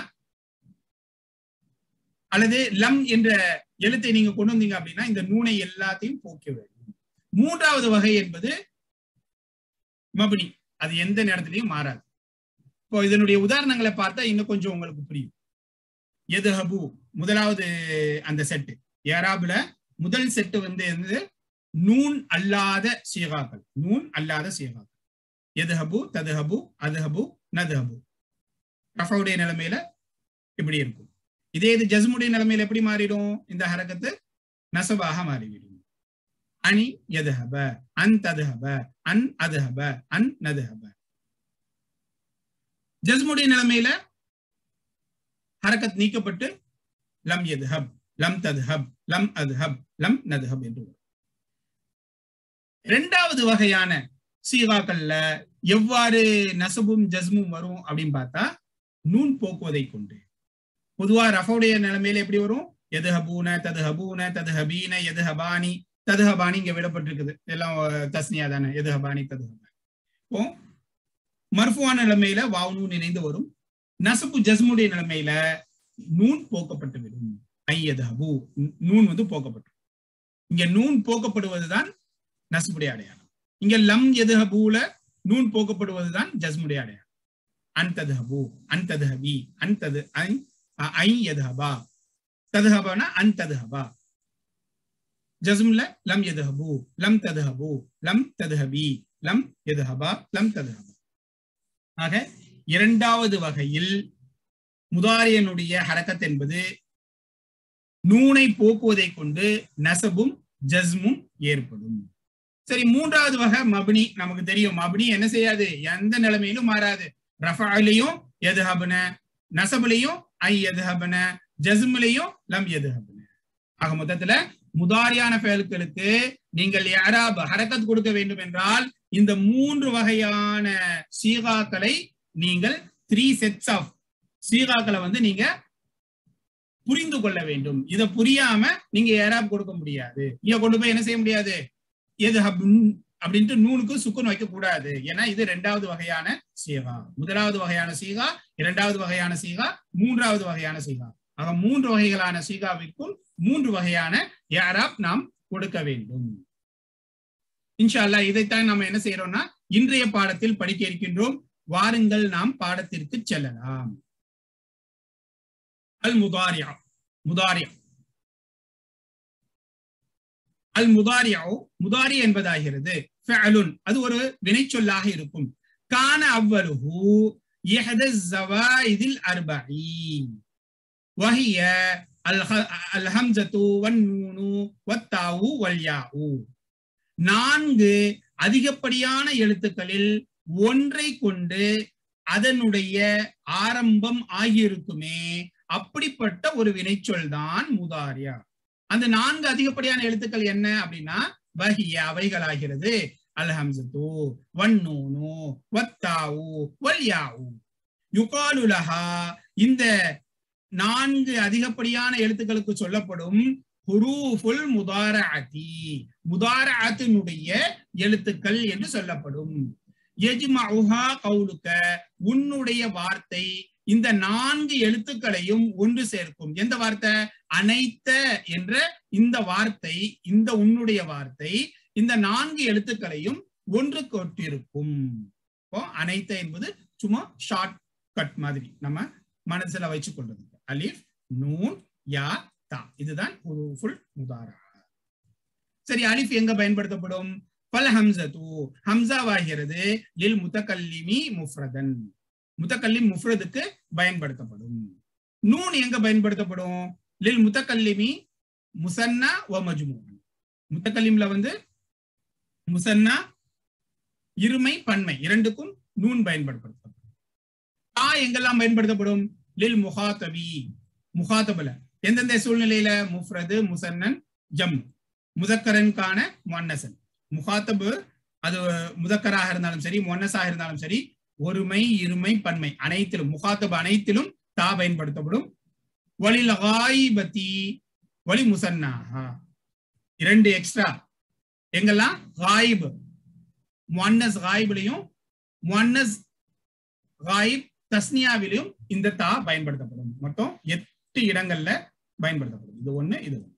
அல்லது லம் என்ற எழுத்தை நீங்க கொண்டு வந்தீங்க அப்படின்னா இந்த நூனை எல்லாத்தையும் போக்க வேண்டும் மூன்றாவது வகை என்பது மபனி அது எந்த நேரத்திலையும் மாறாது இப்போ இதனுடைய உதாரணங்களை பார்த்தா இன்னும் கொஞ்சம் உங்களுக்கு புரியும் எது ஹபு முதலாவது அந்த செட்டு ஏராபுல முதல் செட்டு வந்து வந்து நூன் அல்லாத சீகாக்கள் நூன் அல்லாத சீகாக்கள் எதுஹபு ததுஹபு அதுஹபு நதுஹபு ரஃபவுடைய நிலைமையில இப்படி இருக்கும் இதே இது ஜஸ்முடைய நிலைமையில எப்படி மாறிடும் இந்த ஹரக்கத்து நசபாக மாறிவிடும் அனி எதுஹப அன் ததுஹப அன் அதுஹப அன் நதுஹப ஜஸ்முடைய நிலைமையில ஹரக்கத் நீக்கப்பட்டு லம் எதுஹப் லம் ததுஹப் லம் அதுஹப் லம் நதுஹப் என்று வரும் இரண்டாவது வகையான சீகாக்கள்ல எவ்வாறு நசபும் ஜஸ்மும் வரும் அப்படின்னு பார்த்தா நூன் போக்குவதை கொண்டு பொதுவா ரஃபவுடைய நிலைமையில எப்படி வரும் எது ஹபூன தது ஹபூன தது ஹபீன எது ஹபானி தது ஹபானி இங்க விடப்பட்டிருக்குது எல்லாம் தஸ்னியா தானே எது ஹபானி தது ஹபானி இப்போ மர்ஃபுவான நிலைமையில வாவ் நூன் இணைந்து வரும் நசபு ஜஸ்முடைய நிலைமையில நூன் போக்கப்பட்டு விடும் ஐ எது ஹபு நூன் வந்து போக்கப்பட்டு இங்க நூன் போக்கப்படுவதுதான் நசுபுடைய அடையாளம் இங்க லம் எதுஹபூல நூன் போக்கப்படுவதுதான் ஜஸ்முடைய அடையாளம் அன்ததுஹபு அன்ததுஹபி அன்தது ஐ எதுஹபா ததுஹபானா அன்ததுஹபா ஜஸ்ம்ல லம் எதுஹபு லம் ததுஹபு லம் ததுஹபி லம் எதுஹபா லம் ததுஹபா ஆக இரண்டாவது வகையில் முதாரியனுடைய ஹரக்கத் என்பது நூனை போக்குவதை கொண்டு நசபும் ஜஸ்மும் ஏற்படும் சரி மூன்றாவது வகை மபினி நமக்கு தெரியும் மபினி என்ன செய்யாது எந்த நிலைமையிலும் மாறாது ரஃபாலையும் எதுஹபன நசபுலையும் ஐ எதுஹபன ஜஸ்முலையும் லம் எதுஹபன ஆக மொத்தத்துல முதாரியான செயல்களுக்கு நீங்கள் யாராப் ஹரக்கத் கொடுக்க வேண்டும் என்றால் இந்த மூன்று வகையான சீகாக்களை நீங்கள் த்ரீ செட்ஸ் ஆஃப் சீகாக்களை வந்து நீங்க புரிந்து கொள்ள வேண்டும் இதை புரியாம நீங்க ஏராப் கொடுக்க முடியாது இங்க கொண்டு போய் என்ன செய்ய முடியாது எது அப்படின்ட்டு நூனுக்கு சுக்குன் வைக்க கூடாது ஏன்னா இது ரெண்டாவது வகையான சீகா முதலாவது வகையான சீகா இரண்டாவது வகையான சீகா மூன்றாவது வகையான சீகா ஆக மூன்று வகைகளான சீகாவிற்கும் மூன்று வகையான யாராப் நாம் கொடுக்க வேண்டும் இன்ஷா அல்லா இதைத்தான் நம்ம என்ன செய்யறோம்னா இன்றைய பாடத்தில் படிக்க இருக்கின்றோம் வாருங்கள் நாம் பாடத்திற்கு செல்லலாம் அல் முதாரியா முதாரியா அல் முதாரியாவ் முதாரி என்பதாகிறது ஃபஅலுன் அது ஒரு வினைச்சொல்லாக இருக்கும் கான அவ்வலுஹு இஹத ஜவாயிதில் அர்பஇ வஹிய அல்ஹம்சத்து வன்னூனு வத்தாவு வல்யாவு நான்கு அதிகப்படியான எழுத்துக்களில் ஒன்றை கொண்டு அதனுடைய ஆரம்பம் ஆகியிருக்குமே அப்படிப்பட்ட ஒரு வினைச்சொல் தான் முதாரியா அந்த நான்கு அதிகப்படியான எழுத்துக்கள் என்ன அப்படின்னா வஹிய அவைகளாகிறது அல்ஹம்சத்து வன்னூனு வத்தாவு வல்யாவு யுகாலுலஹா இந்த நான்கு அதிகப்படியான எழுத்துக்களுக்கு சொல்லப்படும் ஹுரூஃபுல் முதாரஅதி முதாரஅத்தினுடைய எழுத்துக்கள் என்று சொல்லப்படும் எஜ்மஉஹா கவுலுக்க உன்னுடைய வார்த்தை இந்த நான்கு எழுத்துக்களையும் ஒன்று சேர்க்கும் எந்த வார்த்தை அனைத்த என்ற இந்த வார்த்தை இந்த உன்னுடைய வார்த்தை இந்த நான்கு எழுத்துக்களையும் ஒன்று கொட்டிருக்கும் இப்போ அனைத்த என்பது சும்மா ஷார்ட் கட் மாதிரி நம்ம மனசுல வச்சு கொள்றது அலிஃப் நூன் யா தா இதுதான் ஃபுல் முதாரா சரி அலிஃப் எங்க பயன்படுத்தப்படும் பல் ஹம்சது ஹம்சாவாகிறது லில் முத்தகல்லிமி முஃப்ரதன் முத்தக்கல்லிம் முஃப்ரதுக்கு பயன்படுத்தப்படும் நூன் எங்க பயன்படுத்தப்படும் லில் முத்தக்கல்லிமி முசன்னா ஒ மஜ்மூ முத்தக்கல்லிம்ல வந்து முசன்னா இருமை பன்மை இரண்டுக்கும் நூன் பயன்படுத்தப்படும் தா எங்கெல்லாம் பயன்படுத்தப்படும் லில் முகாத்தபி முகாத்தபல எந்தெந்த சூழ்நிலையில முஃப்ரது முசன்னன் ஜம் முதக்கரனுக்கான முன்னசன் முகாத்தபு அது முதக்கராக இருந்தாலும் சரி முன்னஸாக இருந்தாலும் சரி ஒருமை இருமை பன்மை அனைத்திலும் முகாத்தபு அனைத்திலும் தா பயன்படுத்தப்படும் வலில் காயிபத்தி வலி முசன்னாஹா இரண்டு எக்ஸ்ட்ரா எங்கெல்லாம் காயிப் முன்னஸ் காயிப்லையும் முன்னஸ் காயிப் தஸ்னியாவிலையும் இந்த தா பயன்படுத்தப்படும் மொத்தம் எட்டு இடங்கள்ல பயன்படுத்தப்படும் இது ஒண்ணு இது ஒண்ணு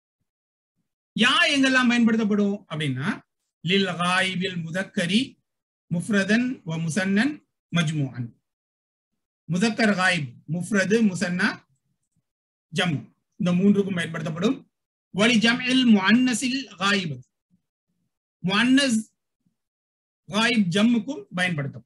யா எங்கெல்லாம் பயன்படுத்தப்படும் அப்படின்னா லில் காயிபில் முதக்கரி முஃப்ரதன் வ முசன்னன் மஜ்மூஅன் முதக்கர் காயிப் முஃப்ரது முசன்னா ஜம்மு இந்த மூன்றுக்கும் பயன்படுத்தப்படும் வலி ஜம்இல் முஅன்னஸில் காயிப் முன்னஸ் காயிப் ஜம்முக்கும் பயன்படுத்தப்படும்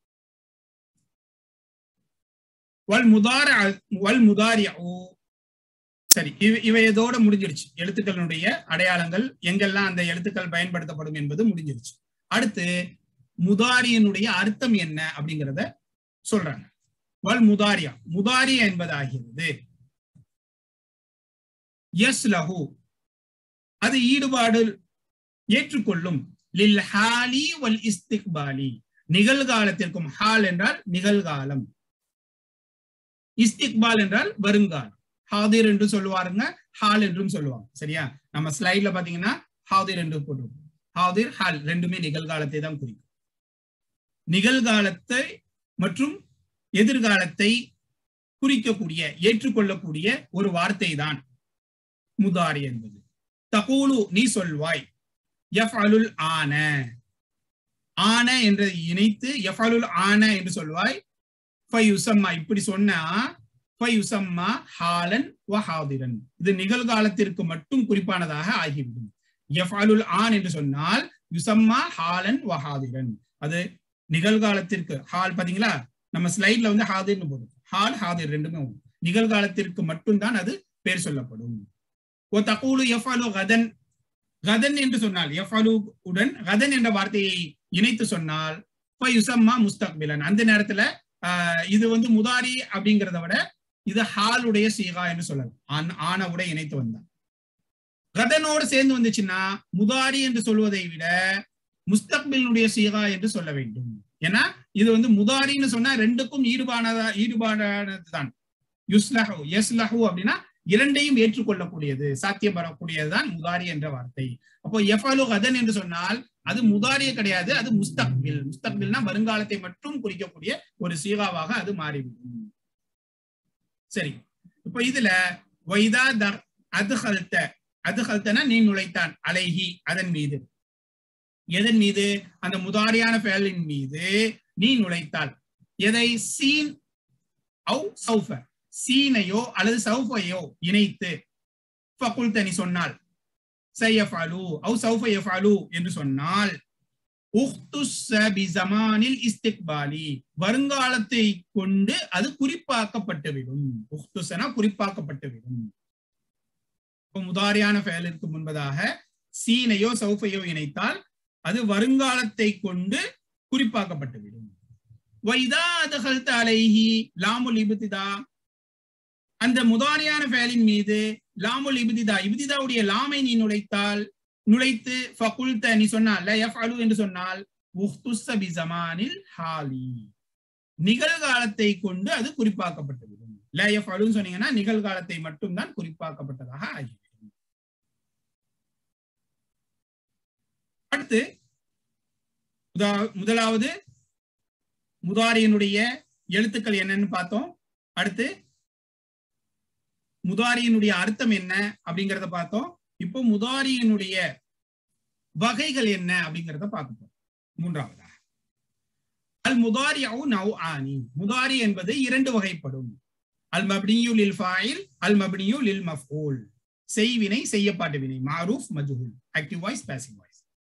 வல் முதார வல் முதாரியா சரி இவ இவை இதோட முடிஞ்சிருச்சு எழுத்துக்களுடைய அடையாளங்கள் எங்கெல்லாம் அந்த எழுத்துக்கள் பயன்படுத்தப்படும் என்பது முடிஞ்சிருச்சு அடுத்து முதாரியனுடைய அர்த்தம் என்ன அப்படிங்கிறத சொல்றாங்க வல் முதாரியா முதாரியா என்பதாகிறது எஸ் லஹு அது ஈடுபாடு ஏற்றுக்கொள்ளும் லில் ஹாலி வல் இஸ்திக்பாலி நிகழ்காலத்திற்கும் ஹால் என்றால் நிகழ்காலம் இஸ்திக்பால் என்றால் வருங்காலம் ஹாதிர் என்று சொல்லுவாருங்க ஹால் என்றும் சொல்லுவாங்க சரியா நம்ம ஸ்லைட்ல பாத்தீங்கன்னா ஹாதிர் என்று போட்டுருக்கோம் ஹாதிர் ஹால் ரெண்டுமே நிகழ்காலத்தை தான் குறிக்கும் நிகழ்காலத்தை மற்றும் எதிர்காலத்தை குறிக்கக்கூடிய ஏற்றுக்கொள்ளக்கூடிய ஒரு வார்த்தை தான் முதாரி என்பது தகூலு நீ சொல்வாய் எஃப் அலுல் ஆன ஆன என்று இணைத்து எஃப் அலுல் ஆன என்று சொல்வாய் ஃபயுசம்மா இப்படி சொன்னா ஃபயுசம்மா ஹாலன் வ ஹாதிரன் இது நிகழ்காலத்திற்கு மட்டும் குறிப்பானதாக ஆகிவிடும் எஃப் அலுல் ஆன் என்று சொன்னால் யுசம்மா ஹாலன் வ ஹாதிரன் அது நிகழ்காலத்திற்கு ஹால் பாத்தீங்களா நம்ம ஸ்லைட்ல வந்து ஹாதிர்னு போடும் ஹால் ஹாதிர் ரெண்டுமே உண்டு. நிகழ்காலத்திற்கு மட்டும்தான் அது பேர் சொல்லப்படும் ஓ தகூலு எஃபாலு கதன் கதன் என்று சொன்னால் எஃபாலு உடன் கதன் என்ற வார்த்தையை இணைத்து சொன்னால் யுசம்மா முஸ்தக்பிலன் அந்த நேரத்துல ஆஹ் இது வந்து முதாரி அப்படிங்கிறத விட இது ஹாலுடைய சீகா என்று சொல்லலாம் ஆன் ஆனவுட இணைத்து வந்தான் கதனோடு சேர்ந்து வந்துச்சுன்னா முதாரி என்று சொல்வதை விட முஸ்தக்பிலுடைய சீகா என்று சொல்ல வேண்டும் ஏன்னா இது வந்து முதாரின்னு சொன்னா ரெண்டுக்கும் ஈடுபானதா ஈடுபாடானதுதான் யுஸ்லஹு எஸ்லஹு அப்படின்னா இரண்டையும் ஏற்றுக்கொள்ளக்கூடியது சாத்தியம் பெறக்கூடியதுதான் முதாரி என்ற வார்த்தை அப்போ எஃபலு கதன் என்று சொன்னால் அது முதாரிய கிடையாது அது முஸ்தக்பில் முஸ்தக்பில்னா வருங்காலத்தை மட்டும் குறிக்கக்கூடிய ஒரு சீகாவாக அது மாறிவிடும் சரி இப்போ இதுல வைதா த அதுகல்த அதுகல்தனா நீ நுழைத்தான் அலைஹி அதன் மீது எதன் மீது அந்த முதாரியான ஃபேலின் மீது நீ நுழைத்தால் எதை சீன் அவு சௌஃப சீனையோ அல்லது சௌஃபையோ இணைத்து ஃபகுல் தனி சொன்னால் சையஃபாலு அவு சௌஃப யஃபாலு என்று சொன்னால் பிசமானில் இஸ்திக்பாலி வருங்காலத்தை கொண்டு அது குறிப்பாக்கப்பட்டுவிடும் உஹ்துசனா குறிப்பாக்கப்பட்டுவிடும் முதாரியான ஃபேலிற்கு முன்பதாக சீனையோ சௌஃபையோ இணைத்தால் அது வருங்காலத்தை கொண்டு குறிப்பாக்கப்பட்டுவிடும் வைதா அதகல்த அலைஹி லாமுல் இபுத்திதா அந்த முதாரியான ஃபேலின் மீது லாமுல் இபுதிதா இபுதிதாவுடைய லாமை நீ நுழைத்தால் நுழைத்து ஃபகுல்த நீ சொன்னால் லயஃபலு என்று சொன்னால் உஹ்துஸ்ஸ பிஸமானில் ஹாலி நிகழ்காலத்தை கொண்டு அது குறிப்பாக்கப்பட்டுவிடும் லயஃபலுன்னு சொன்னீங்கன்னா நிகழ்காலத்தை மட்டும்தான் குறிப்பாக்கப்பட்டதாக ஆகிவிடும் அடுத்து முதலாவது முதாரியனுடைய எழுத்துக்கள் என்னன்னு பார்த்தோம் அடுத்து முதாரியினுடைய அர்த்தம் என்ன அப்படிங்கிறத பார்த்தோம் இப்போ முதாரியினுடைய வகைகள் என்ன அப்படிங்கிறத பார்க்க போறோம் மூன்றாவதாக அல் முதாரி நவ் ஆனி முதாரி என்பது இரண்டு வகைப்படும் அல் மப்னியு லில் ஃபாயில் அல் மப்னியு லில் மஃபூல் செய்வினை செய்யப்பாட்டு வினை மாரூஃப் மஜ்ஹூல் ஆக்டிவ் வாய்ஸ் பாசிவ் வாய்ஸ்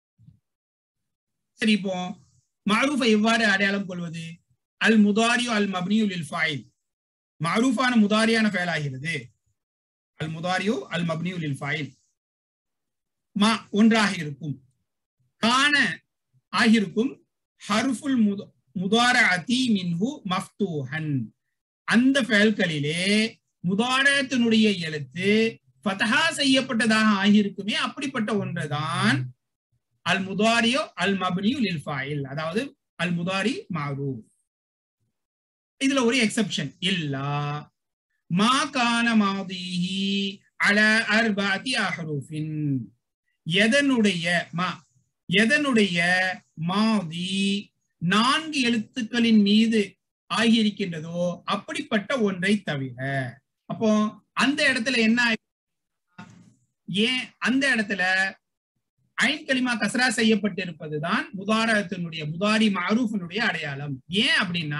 சரி இப்போ மாரூஃபை எவ்வாறு அடையாளம் கொள்வது அல் முதாரியு அல் மப்னியு லில் ஃபாயில் மாரூஃபான முதாரியான ஃபேலாகிறது அல் முதாரியு அல் மப்னியு லில் ஃபாயில் மா ஒன்றாக இருக்கும் கான ஆகிருக்கும் ஹர்ஃபுல் முதார அதி மின்ஹு மஃப்தூஹன் அந்த ஃபேல்களிலே முதாரத்தினுடைய எழுத்து ஃபதஹா செய்யப்பட்டதாக ஆகியிருக்குமே அப்படிப்பட்ட ஒன்றுதான் அல் முதாரியோ அல் மப்னியு லில் ஃபாயில் அதாவது அல் முதாரி மாரூஃப் இதுல ஒரு எக்ஸெப்ஷன் இல்லா மா கான மாதிஹி அல அர்பாதி அஹ்ரூஃபின் எதனுடைய மா எதனுடைய மாதி நான்கு எழுத்துக்களின் மீது ஆகியிருக்கின்றதோ அப்படிப்பட்ட ஒன்றை தவிர அப்போ அந்த இடத்துல என்ன ஏன் அந்த இடத்துல ஐன் களிமா கசரா செய்யப்பட்டிருப்பதுதான் முதாரத்தினுடைய முதாரி மாரூஃபனுடைய அடையாளம் ஏன் அப்படின்னா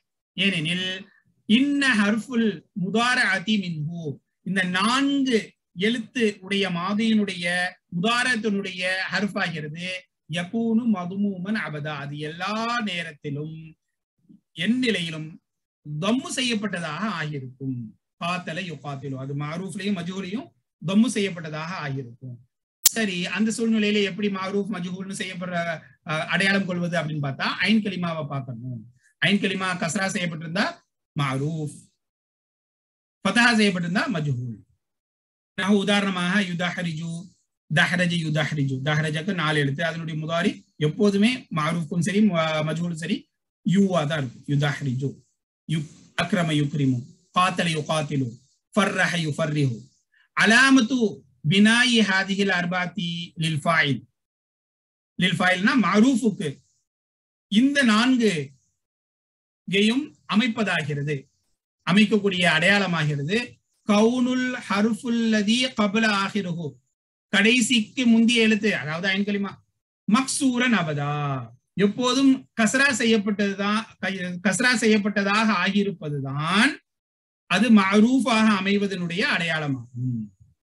ஏனெனில் இன்ன ஹர்ஃபுல் முதார அதி மின்ஹு இந்த நான்கு எழுத்து உடைய மாதியினுடைய முதாரத்தினுடைய ஹர்ஃப் ஆகிறது யகூனு மதுமூமன் அபதா அது எல்லா நேரத்திலும் என் நிலையிலும் தம்மு செய்யப்பட்டதாக ஆகியிருக்கும் காத்தல யுகாத்திலும் அது மாரூஃப்லையும் மஜூலையும் தம்மு செய்யப்பட்டதாக ஆகியிருக்கும் சரி அந்த சூழ்நிலையில எப்படி மாரூஃப் மஜூல்னு செய்யப்படுற அடையாளம் கொள்வது அப்படின்னு பார்த்தா ஐன் கலிமாவை பார்க்கணும் ஐன் கலிமா கசரா செய்யப்பட்டிருந்தா மாரூஃப் ஃபதஹா செய்யப்பட்டிருந்தா மஜ்ஹூல் நான் உதாரணமாக யுதஹரிஜு தஹரஜ யுதஹரிஜு தஹரஜக்கு நாலு எழுத்து அதனுடைய முதாரி எப்போதுமே மாரூஃபும் சரி மஜ்ஹூலும் சரி யூவா தான் இருக்கும் யுதஹரிஜு யு அக்ரம யுக்ரிமு காத்தல யுகாத்திலு ஃபர்ரஹ யுஃபர்ரிஹு அலாமத்து பினாயி ஹாதிஹில் அர்பாத்தி லில் ஃபாயில் லில் ஃபாயில்னா மாரூஃபுக்கு இந்த நான்கு கையும் அமைப்பதாகிறது அமைக்கக்கூடிய அடையாளமாகிறது கவுனுல் ஹருஃபுல்லதி கபல ஆகிருஹு கடைசிக்கு முந்திய எழுத்து அதாவது ஐன்கலிமா மக்சூரன் அபதா எப்போதும் கசரா செய்யப்பட்டதுதான் கசரா செய்யப்பட்டதாக ஆகியிருப்பதுதான் அது மரூஃபாக அமைவதனுடைய அடையாளமாகும்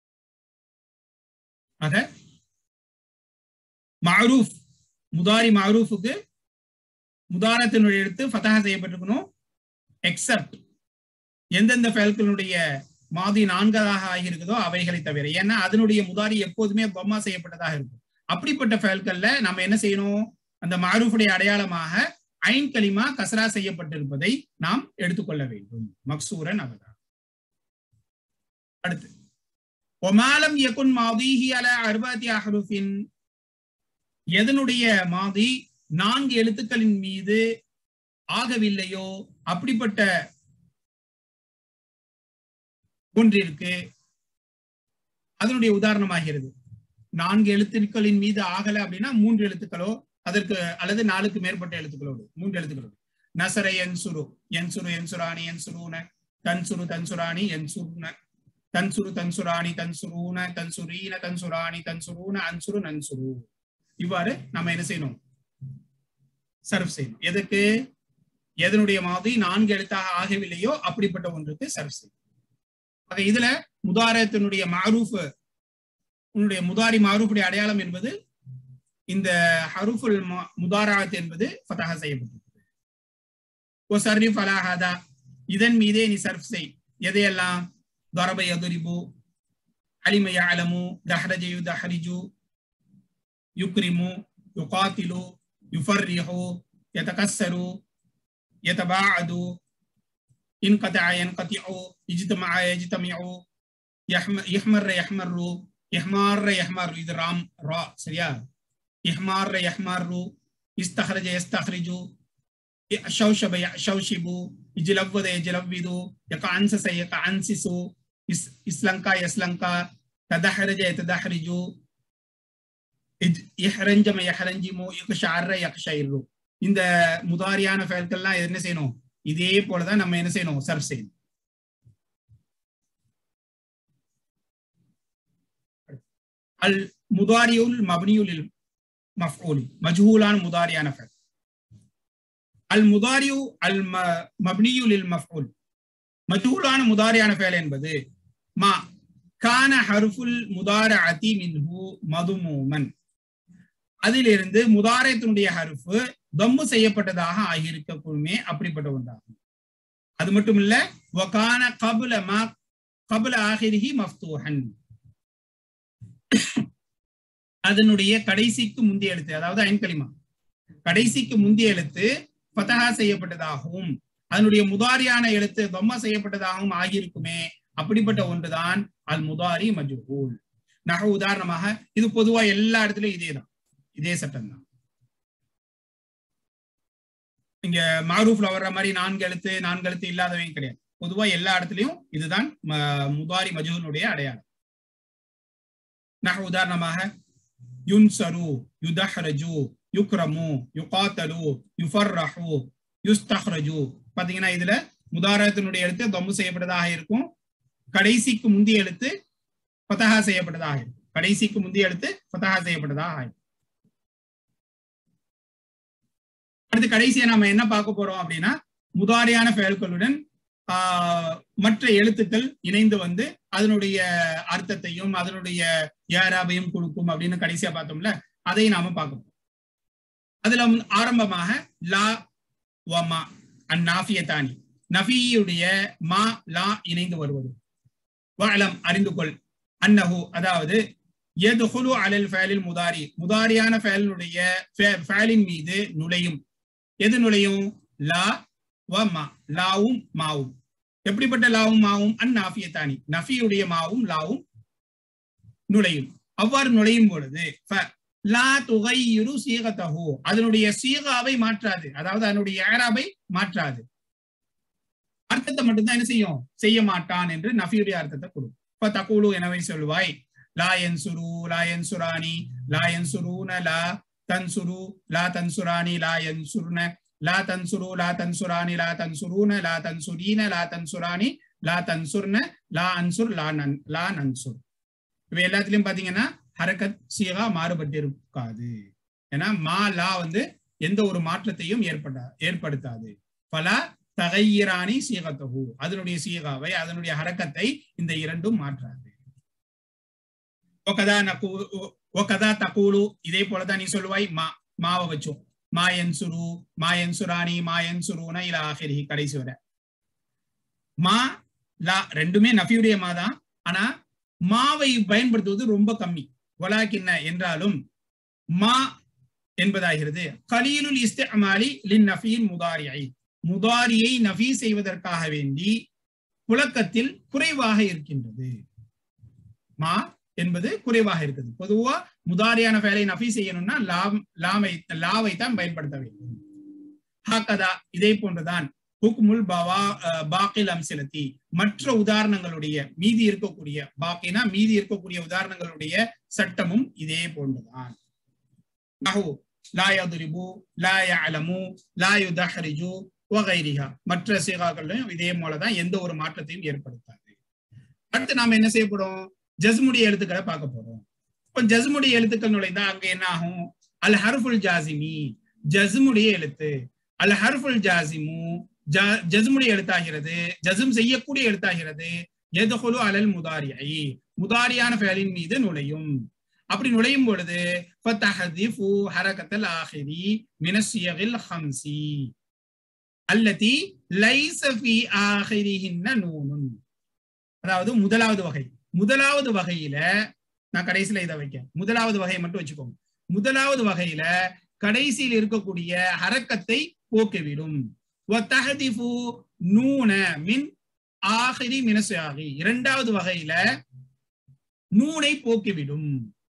ஆக மாரூஃப் முதாரி மாரூஃபுக்கு முதாரத்தினுடைய எழுத்து ஃபதஹா செய்யப்பட்டிருக்கணும் எக்ஸப்ட் எந்தெந்த ஃபெல்களுடைய மாதி நான்காக ஆகியிருக்குதோ அவைகளை தவிர ஏன்னா அதனுடைய முதாரி எப்போதுமே பொம்மா செய்யப்பட்டதாக இருக்கும் அப்படிப்பட்ட ஃபெல்கள்ல நம்ம என்ன செய்யணும் அந்த மாரூஃபுடைய அடையாளமாக ஐன் கலிமா கசரா செய்யப்பட்டிருப்பதை நாம் எடுத்துக்கொள்ள வேண்டும் மக்சூரன் அவதா அடுத்து ஒமாலம் யகுன் மாதிஹி அல அர்பாத்தி அஹருஃபின் எதனுடைய மாதி நான்கு எழுத்துக்களின் மீது ஆகவில்லையோ அப்படிப்பட்ட ஒன்றிற்கு அதனுடைய உதாரணமாகிறது நான்கு எழுத்துக்களின் மீது ஆகல அப்படின்னா மூன்று எழுத்துக்களோ அதற்கு அல்லது நாலுக்கு மேற்பட்ட எழுத்துக்களோடு மூன்று எழுத்துக்களோடு நசர என்சுரு என்சுரு என்சுராணி என்சுருன தன்சுரு தன்சுராணி என்சுருன தன்சுரு தன்சுராணி தன்சுரூன தன்சுரீன தன்சுராணி தன்சுரூன அன்சுரு நன்சுரு இவ்வாறு நம்ம என்ன செய்யணும் சர்வ் செய்யணும் எதுக்கு எதனுடைய மாதிரி நான்கு எழுத்தாக ஆகவில்லையோ அப்படிப்பட்ட ஒன்றுக்கு சர்வ் செய்யும் ஆக இதுல முதாரத்தினுடைய மாரூஃப் உன்னுடைய முதாரி மாரூஃபுடைய அடையாளம் என்பது இந்த ஹருஃபுல் முதாராத் என்பது ஃபதஹா செய்யப்பட்டிருக்கிறது ஓ சர்ரிஃப் அலாஹாதா இதன் மீதே நீ சர்ஃப் செய் எதையெல்லாம் தரப யதுரிபு அலிம யஅலமு தஹரஜ யுதஹரிஜு யுக்ரிமு யுகாத்திலு யுஃபர்ரிஹு யதகஸ்ஸரு யதபாஅது انقطع ينقطع اجتمع يجتمع يحمر يحمر يحمر يحمر இது ராம் ரா சரியா يحمر يحمر استخرج يستخرج شوشب يشوشب يجلود يجلود يقعنسس يقعنسس اسلنكا يسلنكا تدحرج يتدحرج يحرنجم يحرنجم يقشعر يقشعر இந்த முதாரியான ஃபெயல்கள்லாம் என்ன செய்யணும் இதே போலதான் நம்ம என்ன செய்யணும் சர்வ் செய்யணும் அல் முதாரியுல் மப்னியுல் மஃபூலி மஜ்ஹூலான முதாரியான ஃபெயல் அல் முதாரியு அல் மப்னியுல் மஃபூல் மஜ்ஹூலான முதாரியான ஃபெயல் என்பது மா கான ஹர்ஃபுல் முதாரஅதி மின்ஹு மதுமூமன் அதிலிருந்து முதாரத்தினுடைய ஹருஃபு தம்மு செய்யப்பட்டதாக ஆகியிருக்கக்கூடுமே அப்படிப்பட்ட ஒன்றாகும் அது மட்டும் இல்ல வகான கபுல மா கபுல ஆகிரிஹி மஃப்தூஹன் அதனுடைய கடைசிக்கு முந்தைய எழுத்து அதாவது ஐன்கலிமா கடைசிக்கு முந்தைய எழுத்து ஃபதஹா செய்யப்பட்டதாகவும் அதனுடைய முதாரியான எழுத்து தொம்மா செய்யப்பட்டதாகவும் ஆகியிருக்குமே அப்படிப்பட்ட ஒன்றுதான் அல் முதாரி மஜ்ஹூல் நக உதாரணமாக இது பொதுவா எல்லா இடத்துலயும் இதேதான் இதே சட்டம் தான் இங்க மாரூஃப்ல வர்ற மாதிரி நான்கு எழுத்து நான்கு எழுத்து இல்லாதவங்க கிடையாது பொதுவா எல்லா இடத்துலயும் இதுதான் முதாரி மஜூனுடைய அடையாளம் நக உதாரணமாக யுன்சரு யுதஹ்ரஜு யுக்ரமு யுகாத்தலு யுஃபர்ரஹு யுஸ்தஹ்ரஜு பாத்தீங்கன்னா இதுல முதாரத்தினுடைய எழுத்து தம்மு செய்யப்பட்டதாக இருக்கும் கடைசிக்கு முந்தைய எழுத்து பதஹா செய்யப்பட்டதாக இருக்கும் கடைசிக்கு முந்தைய எழுத்து பதஹா செய்யப்பட்டதாக இருக்கும் அடுத்து கடைசியா நம்ம என்ன பார்க்க போறோம் அப்படின்னா முதாரியான பெயர்களுடன் ஆஹ் மற்ற எழுத்துக்கள் இணைந்து வந்து அதனுடைய அர்த்தத்தையும் அதனுடைய ஏராபையும் கொடுக்கும் அப்படின்னு கடைசியா பார்த்தோம்ல அதை நாம பார்க்கணும் அதுல ஆரம்பமாக லா வமா அந்நாஃபியத்தானி நஃபியுடைய மா லா இணைந்து வருவது வஅலம் அறிந்து கொள் அன்னஹு அதாவது எதுகுலு அலல் ஃபேலில் முதாரி முதாரியான ஃபேலினுடைய ஃபேலின் மீது நுழையும் எது நுழையும் லா வ மா லாவும் மாவும் எப்படிப்பட்ட லாவும் மாவும் அந் நாஃபியத்தானி நஃபியுடைய மாவும் லாவும் நுழையும் அவ்வாறு நுழையும் பொழுது லா துகையிரு சீகத்தஹு அதனுடைய சீகாவை மாற்றாது அதாவது அதனுடைய ஏராபை மாற்றாது அர்த்தத்தை மட்டும்தான் என்ன செய்யும் செய்ய மாட்டான் என்று நஃபியுடைய அர்த்தத்தை கொடுக்கும் இப்ப தகூலு எனவே சொல்வாய் லா என்சுரு லா என்சுரானி லா என்சுரூன லா தன்சுரு லா தன்சுரானி லா என்சுர்ன லா தன்சுரு லா தன்சுரானி லா தன்சுரூன லா தன்சுரீன லா தன்சுரானி லா தன்சுர்ன லா அன்சுர் லா நன் லா நன்சுர் இவை எல்லாத்துலயும் பாத்தீங்கன்னா ஹரக்கத் சீகா மாறுபட்டிருக்காது ஏன்னா மா லா வந்து எந்த ஒரு மாற்றத்தையும் ஏற்பட ஏற்படுத்தாது பல தகையிராணி சீகத்தகு அதனுடைய சீகாவை அதனுடைய ஹரக்கத்தை இந்த இரண்டும் மாற்றாது ஒகதா நகு ஒகதா தகூலு இதே போலதான் நீ சொல்லுவாய் மா மாவை வச்சோம் மாயன் சுரு மாயன் சுராணி மாயன் சுருன இல ஆஹிரி கடைசி வரை மா லா ரெண்டுமே நஃபியுடைய மா தான் ஆனா மாவை பயன்படுத்துவது ரொம்ப கம்மி வலாக்கின்ன என்றாலும் மா என்பதாகிறது கலீலுல் இஸ்திமாலி லின் நஃபியின் முதாரியை முதாரியை நஃபி செய்வதற்காக வேண்டி புழக்கத்தில் குறைவாக இருக்கின்றது மா என்பது குறைவாக இருக்குது பொதுவா முதாரியான வேலை நஃபி செய்யணும்னா லாம் லாமை லாவை தான் பயன்படுத்த வேண்டும் ஹாக்கதா இதே போன்றுதான் ஹுக்முல் பவா பாக்கில் அம்சிலத்தி மற்ற உதாரணங்களுடைய மீதி இருக்கக்கூடிய பாக்கினா மீதி இருக்கக்கூடிய உதாரணங்களுடைய சட்டமும் இதே போன்றுதான் நஹு லா யதுரிபு லா யஅலமு லா யுதஹ்ரிஜு வகைரிஹா மற்ற சீகாக்கள்லையும் இதே போலதான் எந்த ஒரு மாற்றத்தையும் ஏற்படுத்தாது அடுத்து நாம என்ன செய்யப்படும் ஜஸ்முடைய எழுத்துக்களை பார்க்க போறோம் இப்போ ஜஸ்முடைய எழுத்துக்கள் நுழைந்தா அங்க என்ன ஆகும் அல் ஹர்ஃபுல் ஜாசிமி ஜஸ்முடைய எழுத்து அல் ஹர்ஃபுல் ஜாசிமு ஜஸ்முடைய எழுத்தாகிறது ஜசும் செய்யக்கூடிய எழுத்தாகிறது எதுகுலு அலல் முதாரியை முதாரியான ஃபேலின் மீது நுழையும் அப்படி நுழையும் பொழுது ஃபதஹதிஃபு ஹரகத்தல் ஆஹிரி மினஸ்யகில் ஹம்சி அல்லதி லைஸ ஃபி ஆஹிரிஹின்ன நூனுன் அதாவது முதலாவது வகை முதலாவது வகையில நான் கடைசியில இதை வைக்க முதலாவது வகையை மட்டும் வச்சுக்கோங்க முதலாவது வகையில கடைசியில் இருக்கக்கூடிய ஹரக்கத்தை போக்கிவிடும் நூன மின் ஆஹிரி மினசாகி இரண்டாவது வகையில நூனை போக்கிவிடும்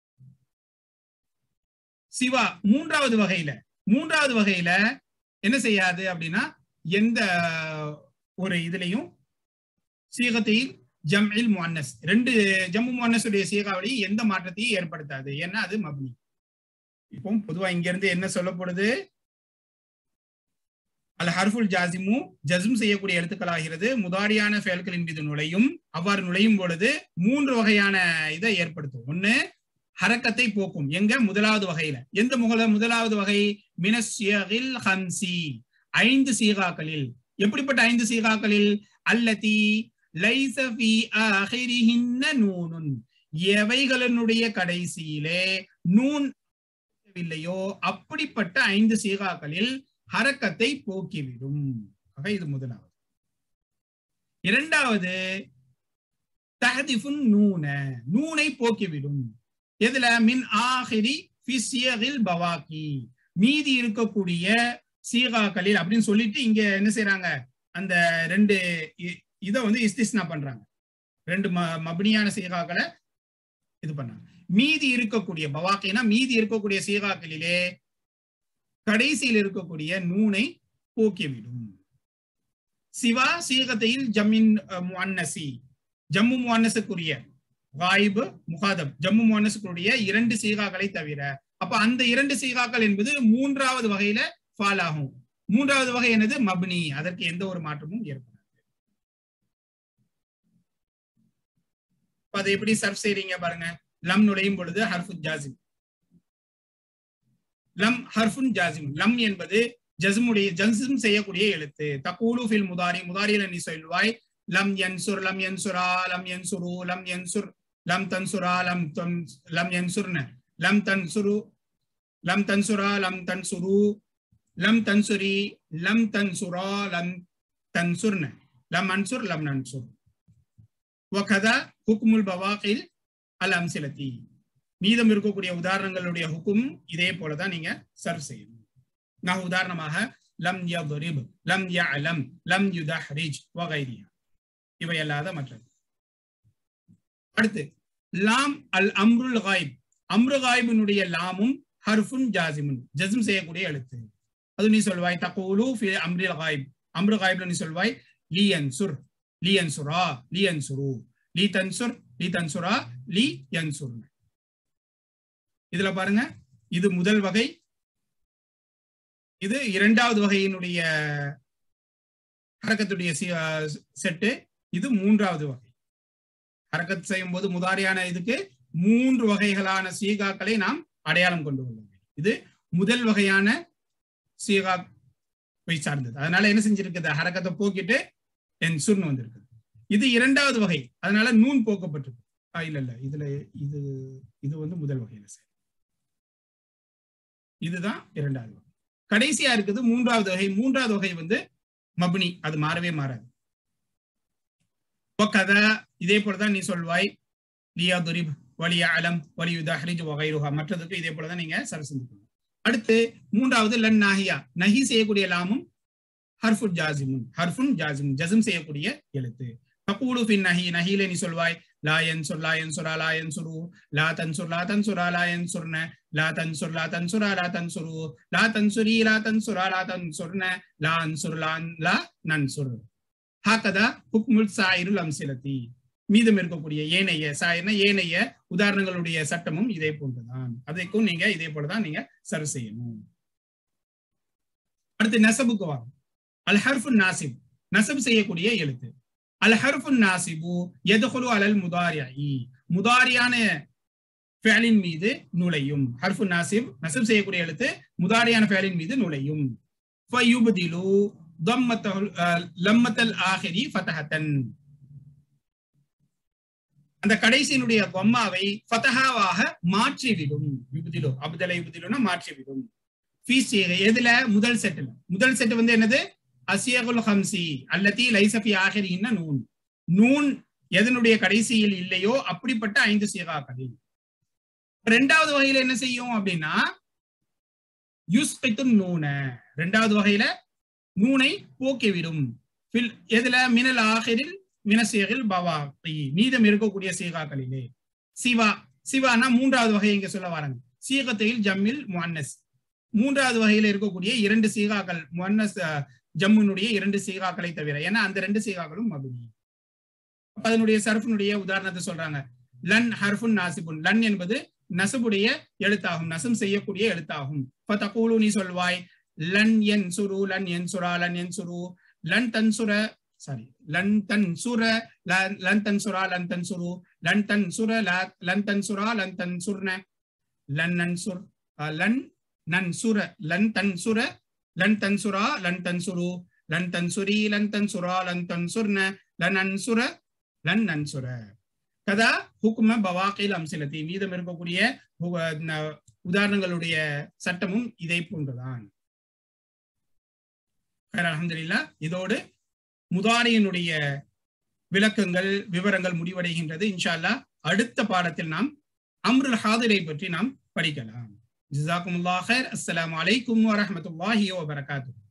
சிவா மூன்றாவது வகையில மூன்றாவது வகையில என்ன செய்யாது அப்படின்னா எந்த ஒரு இதுலையும் சீகத்தையில் ஜம்இல் முன்னஸ் ரெண்டு ஜம்மு முன்னஸுடைய சீகாவளி எந்த மாற்றத்தையும் ஏற்படுத்தாது ஏன்னா அது மப்னி இப்போ பொதுவா இங்க இருந்து என்ன சொல்லப்படுது அல் ஹர்ஃபுல் ஜாசிமு ஜஸ்ம் செய்யக்கூடிய எழுத்துக்களாகிறது முதாரியான செயல்களின் மீது நுழையும் அவ்வாறு நுழையும் பொழுது மூன்று வகையான இதை ஏற்படுத்தும் ஒண்ணு ஹரக்கத்தை போக்கும் எங்க முதலாவது வகையில எந்த முகல முதலாவது வகை மினஸ்யகில் ஹம்சி ஐந்து சீகாக்களில் எப்படிப்பட்ட ஐந்து சீகாக்களில் அல்லதி லைச ஃபி ஆஹிரிஹின்ன நூனுன் எவைகளினுடைய கடைசியிலே நூன் இல்லையோ அப்படிப்பட்ட ஐந்து சீகாக்களில் ஹரக்கத்தை போக்கிவிடும் ஆக இது முதலாவது இரண்டாவது தஹதிஃபுன் நூன நூனை போக்கிவிடும் எதுல மின் ஆஹிரி ஃபிசியகில் பவாக்கி மீதி இருக்கக்கூடிய சீகாக்களில் அப்படின்னு சொல்லிட்டு இங்க என்ன செய்யறாங்க அந்த ரெண்டு இதை வந்து இஸ்திஸ்னா பண்றாங்க ரெண்டு ம மபனியான சீகாக்களை இது பண்ணாங்க மீதி இருக்கக்கூடிய பவாக்கினா மீதி இருக்கக்கூடிய சீகாக்களிலே கடைசியில் இருக்கக்கூடிய நூனை போக்கிவிடும் சிவா சீகத்தையில் ஜம்மின் முன்னசி ஜம்மு முன்னசுக்குரிய வாய்பு முகாதம் ஜம்மு முன்னசுக்குரிய இரண்டு சீகாக்களை தவிர அப்ப அந்த இரண்டு சீகாக்கள் என்பது மூன்றாவது வகையில ஃபால் ஆகும் மூன்றாவது வகை என்னது மப்னி அதற்கு எந்த ஒரு மாற்றமும் ஏற்படாது அதை எப்படி சர்வ் செய்றீங்க பாருங்க லம் நுழையும் பொழுது ஹர்ஃபு ஜாசிம் லம் ஹர்ஃபுன் ஜாசிம் லம் என்பது ஜஸ்முடைய ஜஸ்ம் செய்யக்கூடிய எழுத்து தகூலு ஃபில் முதாரி முதாரியில நீ சொல்வாய் லம் யன்சுர் லம் யன்சுரா லம் யன்சுரு லம் யன்சுர் லம் தன்சுரா லம் தன் லம் யன்சுர்ன லம் தன்சுரு லம் தன்சுரா லம் தன்சுரு லம் தன்சுரி லம் தன்சுரா லம் தன்சுர்ன லம் அன்சுர் லம் நன்சுர் வகதா ஹுக்முல் பவாகில் அல் அம்சிலத்தி மீதம் இருக்கக்கூடிய உதாரணங்களுடைய ஹுக்கும் இதே போலதான் நீங்க சர்வ் செய்யணும் நான் உதாரணமாக லம் யதுரிப் லம் யஅலம் லம் யுதஹ்ரிஜ் வகைரியா இவை அல்லாத மற்றது அடுத்து லாம் அல் அம்ருல் காயிப் அம்ரு காயிபினுடைய லாமும் ஹர்ஃபுன் ஜாசிமுன் ஜஸ்ம் செய்யக்கூடிய எழுத்து அது நீ சொல்வாய் தகூலு ஃபி அம்ரில் காயிப் அம்ரு காயிப்ல நீ சொல்வாய் லி யன்சுர் லி யன்சுரா லி யன்சுரு லி தன்சுர் லி தன்சுரா லி யன்சுர் இதுல பாருங்க இது முதல் வகை இது இரண்டாவது வகையினுடைய ஹரக்கத்துடைய செட்டு இது மூன்றாவது வகை ஹரக்கத் செய்யும் போது முதாரியான இதுக்கு மூன்று வகைகளான சீகாக்களை நாம் அடையாளம் கொண்டு கொள்ள வேண்டும் இது முதல் வகையான சீகா போய் சார்ந்தது அதனால என்ன செஞ்சிருக்குது ஹரக்கத்தை போக்கிட்டு என் சுர்னு வந்திருக்குது இது இரண்டாவது வகை அதனால நூன் போக்கப்பட்டிருக்கு ஆஹ் இல்ல இல்ல இதுல இது இது வந்து முதல் வகையில சரி இதுதான் இரண்டாவது வகை கடைசியா இருக்குது மூன்றாவது வகை மூன்றாவது வகை வந்து மப்னி அது மாறவே மாறாது கதா இதே போலதான் நீ சொல்வாய் லியா துரிப் வலிய அலம் வலியு தஹ்ரிஜ் வகைருஹா மற்றதுக்கு இதே போலதான் நீங்க சரி செஞ்சுக்கணும் அடுத்து மூன்றாவது லன் நாஹியா நஹி செய்யக்கூடிய லாமும் ஹர்ஃபுன் ஜாசிமுன் ஹர்ஃபுன் ஜாசிமுன் ஜஸ்ம் செய்யக்கூடிய எழுத்து தகூலு ஃபின் நஹி நஹில நீ சொல்வாய் லா யன்சுர் லா யன்சுரா லா யன்சுரு லா தன்சுர் லா தன்சுரா லா யன்சுர்ன லா தன்சுர் லா தன்சுரா லா தன்சுரு லா தன்சுரி லா தன்சுரா லா தன்சுர்ன லா அன்சுர் லா லா நன்சுர் ஹாக்கதா ஹுக்முல் சாயிருல் அம்சிலத்தி மீதம் இருக்கக்கூடிய ஏனைய சாயன ஏனைய உதாரணங்களுடைய சட்டமும் இதே போன்றுதான் அதைக்கும் நீங்க இதே போலதான் நீங்க சரி செய்யணும் அடுத்து நெசபுக்கு வாங்க அல் ஹர்ஃபுன் நாசிப் நசப் செய்யக்கூடிய எழுத்து அல் ஹர்ஃபுன் நாசிபு எதுகுலு அலல் முதாரியாயி முதாரியான ஃபேலின் மீது நுழையும் ஹர்ஃபுன் நாசிப் நசப் செய்யக்கூடிய எழுத்து முதாரியான ஃபேலின் மீது நுழையும் ஃபயுபதிலு தம்மத்தல் லம்மத்தல் ஆஹிரி ஃபதஹத்தன் அந்த கடைசியினுடைய கொம்மாவை ஃபதஹாவாக மாற்றிவிடும் யுபதிலோ அபுதலை யுபதிலுனா மாற்றிவிடும் ஃபீஸ் எதுல முதல் செட்டுல முதல் செட்டு வந்து என்னது அசியகுல் ஹம்சி அல்லத்தி லைசபி ஆகிரின்னா நூன் நூன் எதனுடைய கடைசியில் இல்லையோ அப்படிப்பட்ட ஐந்து சீகாக்களில் ரெண்டாவது வகையில என்ன செய்யும் அப்படின்னா யுஸ்பித்து நூன ரெண்டாவது வகையில நூனை போக்கிவிடும் எதுல மினல் ஆகிரில் மினசேகில் பவாத்தி மீதம் இருக்கக்கூடிய சீகாக்களிலே சிவா சிவானா மூன்றாவது வகை இங்க சொல்ல வராங்க சீகத்தையில் ஜம்மில் முன்னஸ் மூன்றாவது வகையில இருக்கக்கூடிய இரண்டு சீகாக்கள் முன்னஸ் ஜம்முனுடைய இரண்டு சீகாக்களை தவிர ஏன்னா அந்த ரெண்டு சீகாக்களும் மபுனி அதனுடைய சர்ஃபனுடைய உதாரணத்தை சொல்றாங்க லன் ஹர்ஃபுன் நாசிபுன் லன் என்பது நசபுடைய எழுத்தாகும் நசம் செய்யக்கூடிய எழுத்தாகும் இப்ப தகூலு நீ சொல்வாய் லன் என் சுரு லன் என் சுரா லன் என் சுரு லன் தன் சுர சாரி லன் தன் சுர லன் தன் சுரா லன் தன் சுரு லன் தன் சுர லன் தன் சுரா லன் தன் சுர்ன லன் நன் சுர் லன் நன் சுர லன் தன் சுர லன் தன் சுரா லன் தன் சுரு லன் தன் சுரி லன் தன் சுரா லன் தன் சுர்ன லன் அன்சுர லன் நன்சுர கதா ஹுக்கும பவாக்கில் அம்சிலத்தி மீதம் இருக்கக்கூடிய உதாரணங்களுடைய சட்டமும் இதை போன்றுதான் அலமதுல்லா இதோடு முதாரியினுடைய விளக்கங்கள் விவரங்கள் முடிவடைகின்றது இன்ஷா அல்லா அடுத்த பாடத்தில் நாம் அம்ருல் ஹாதிரை பற்றி நாம் படிக்கலாம் ஜிசாக்குமுல்லாஹர் அஸ்ஸலாமு அலைக்கும் வரஹமத்துல்லாஹி வபரகாத்துஹு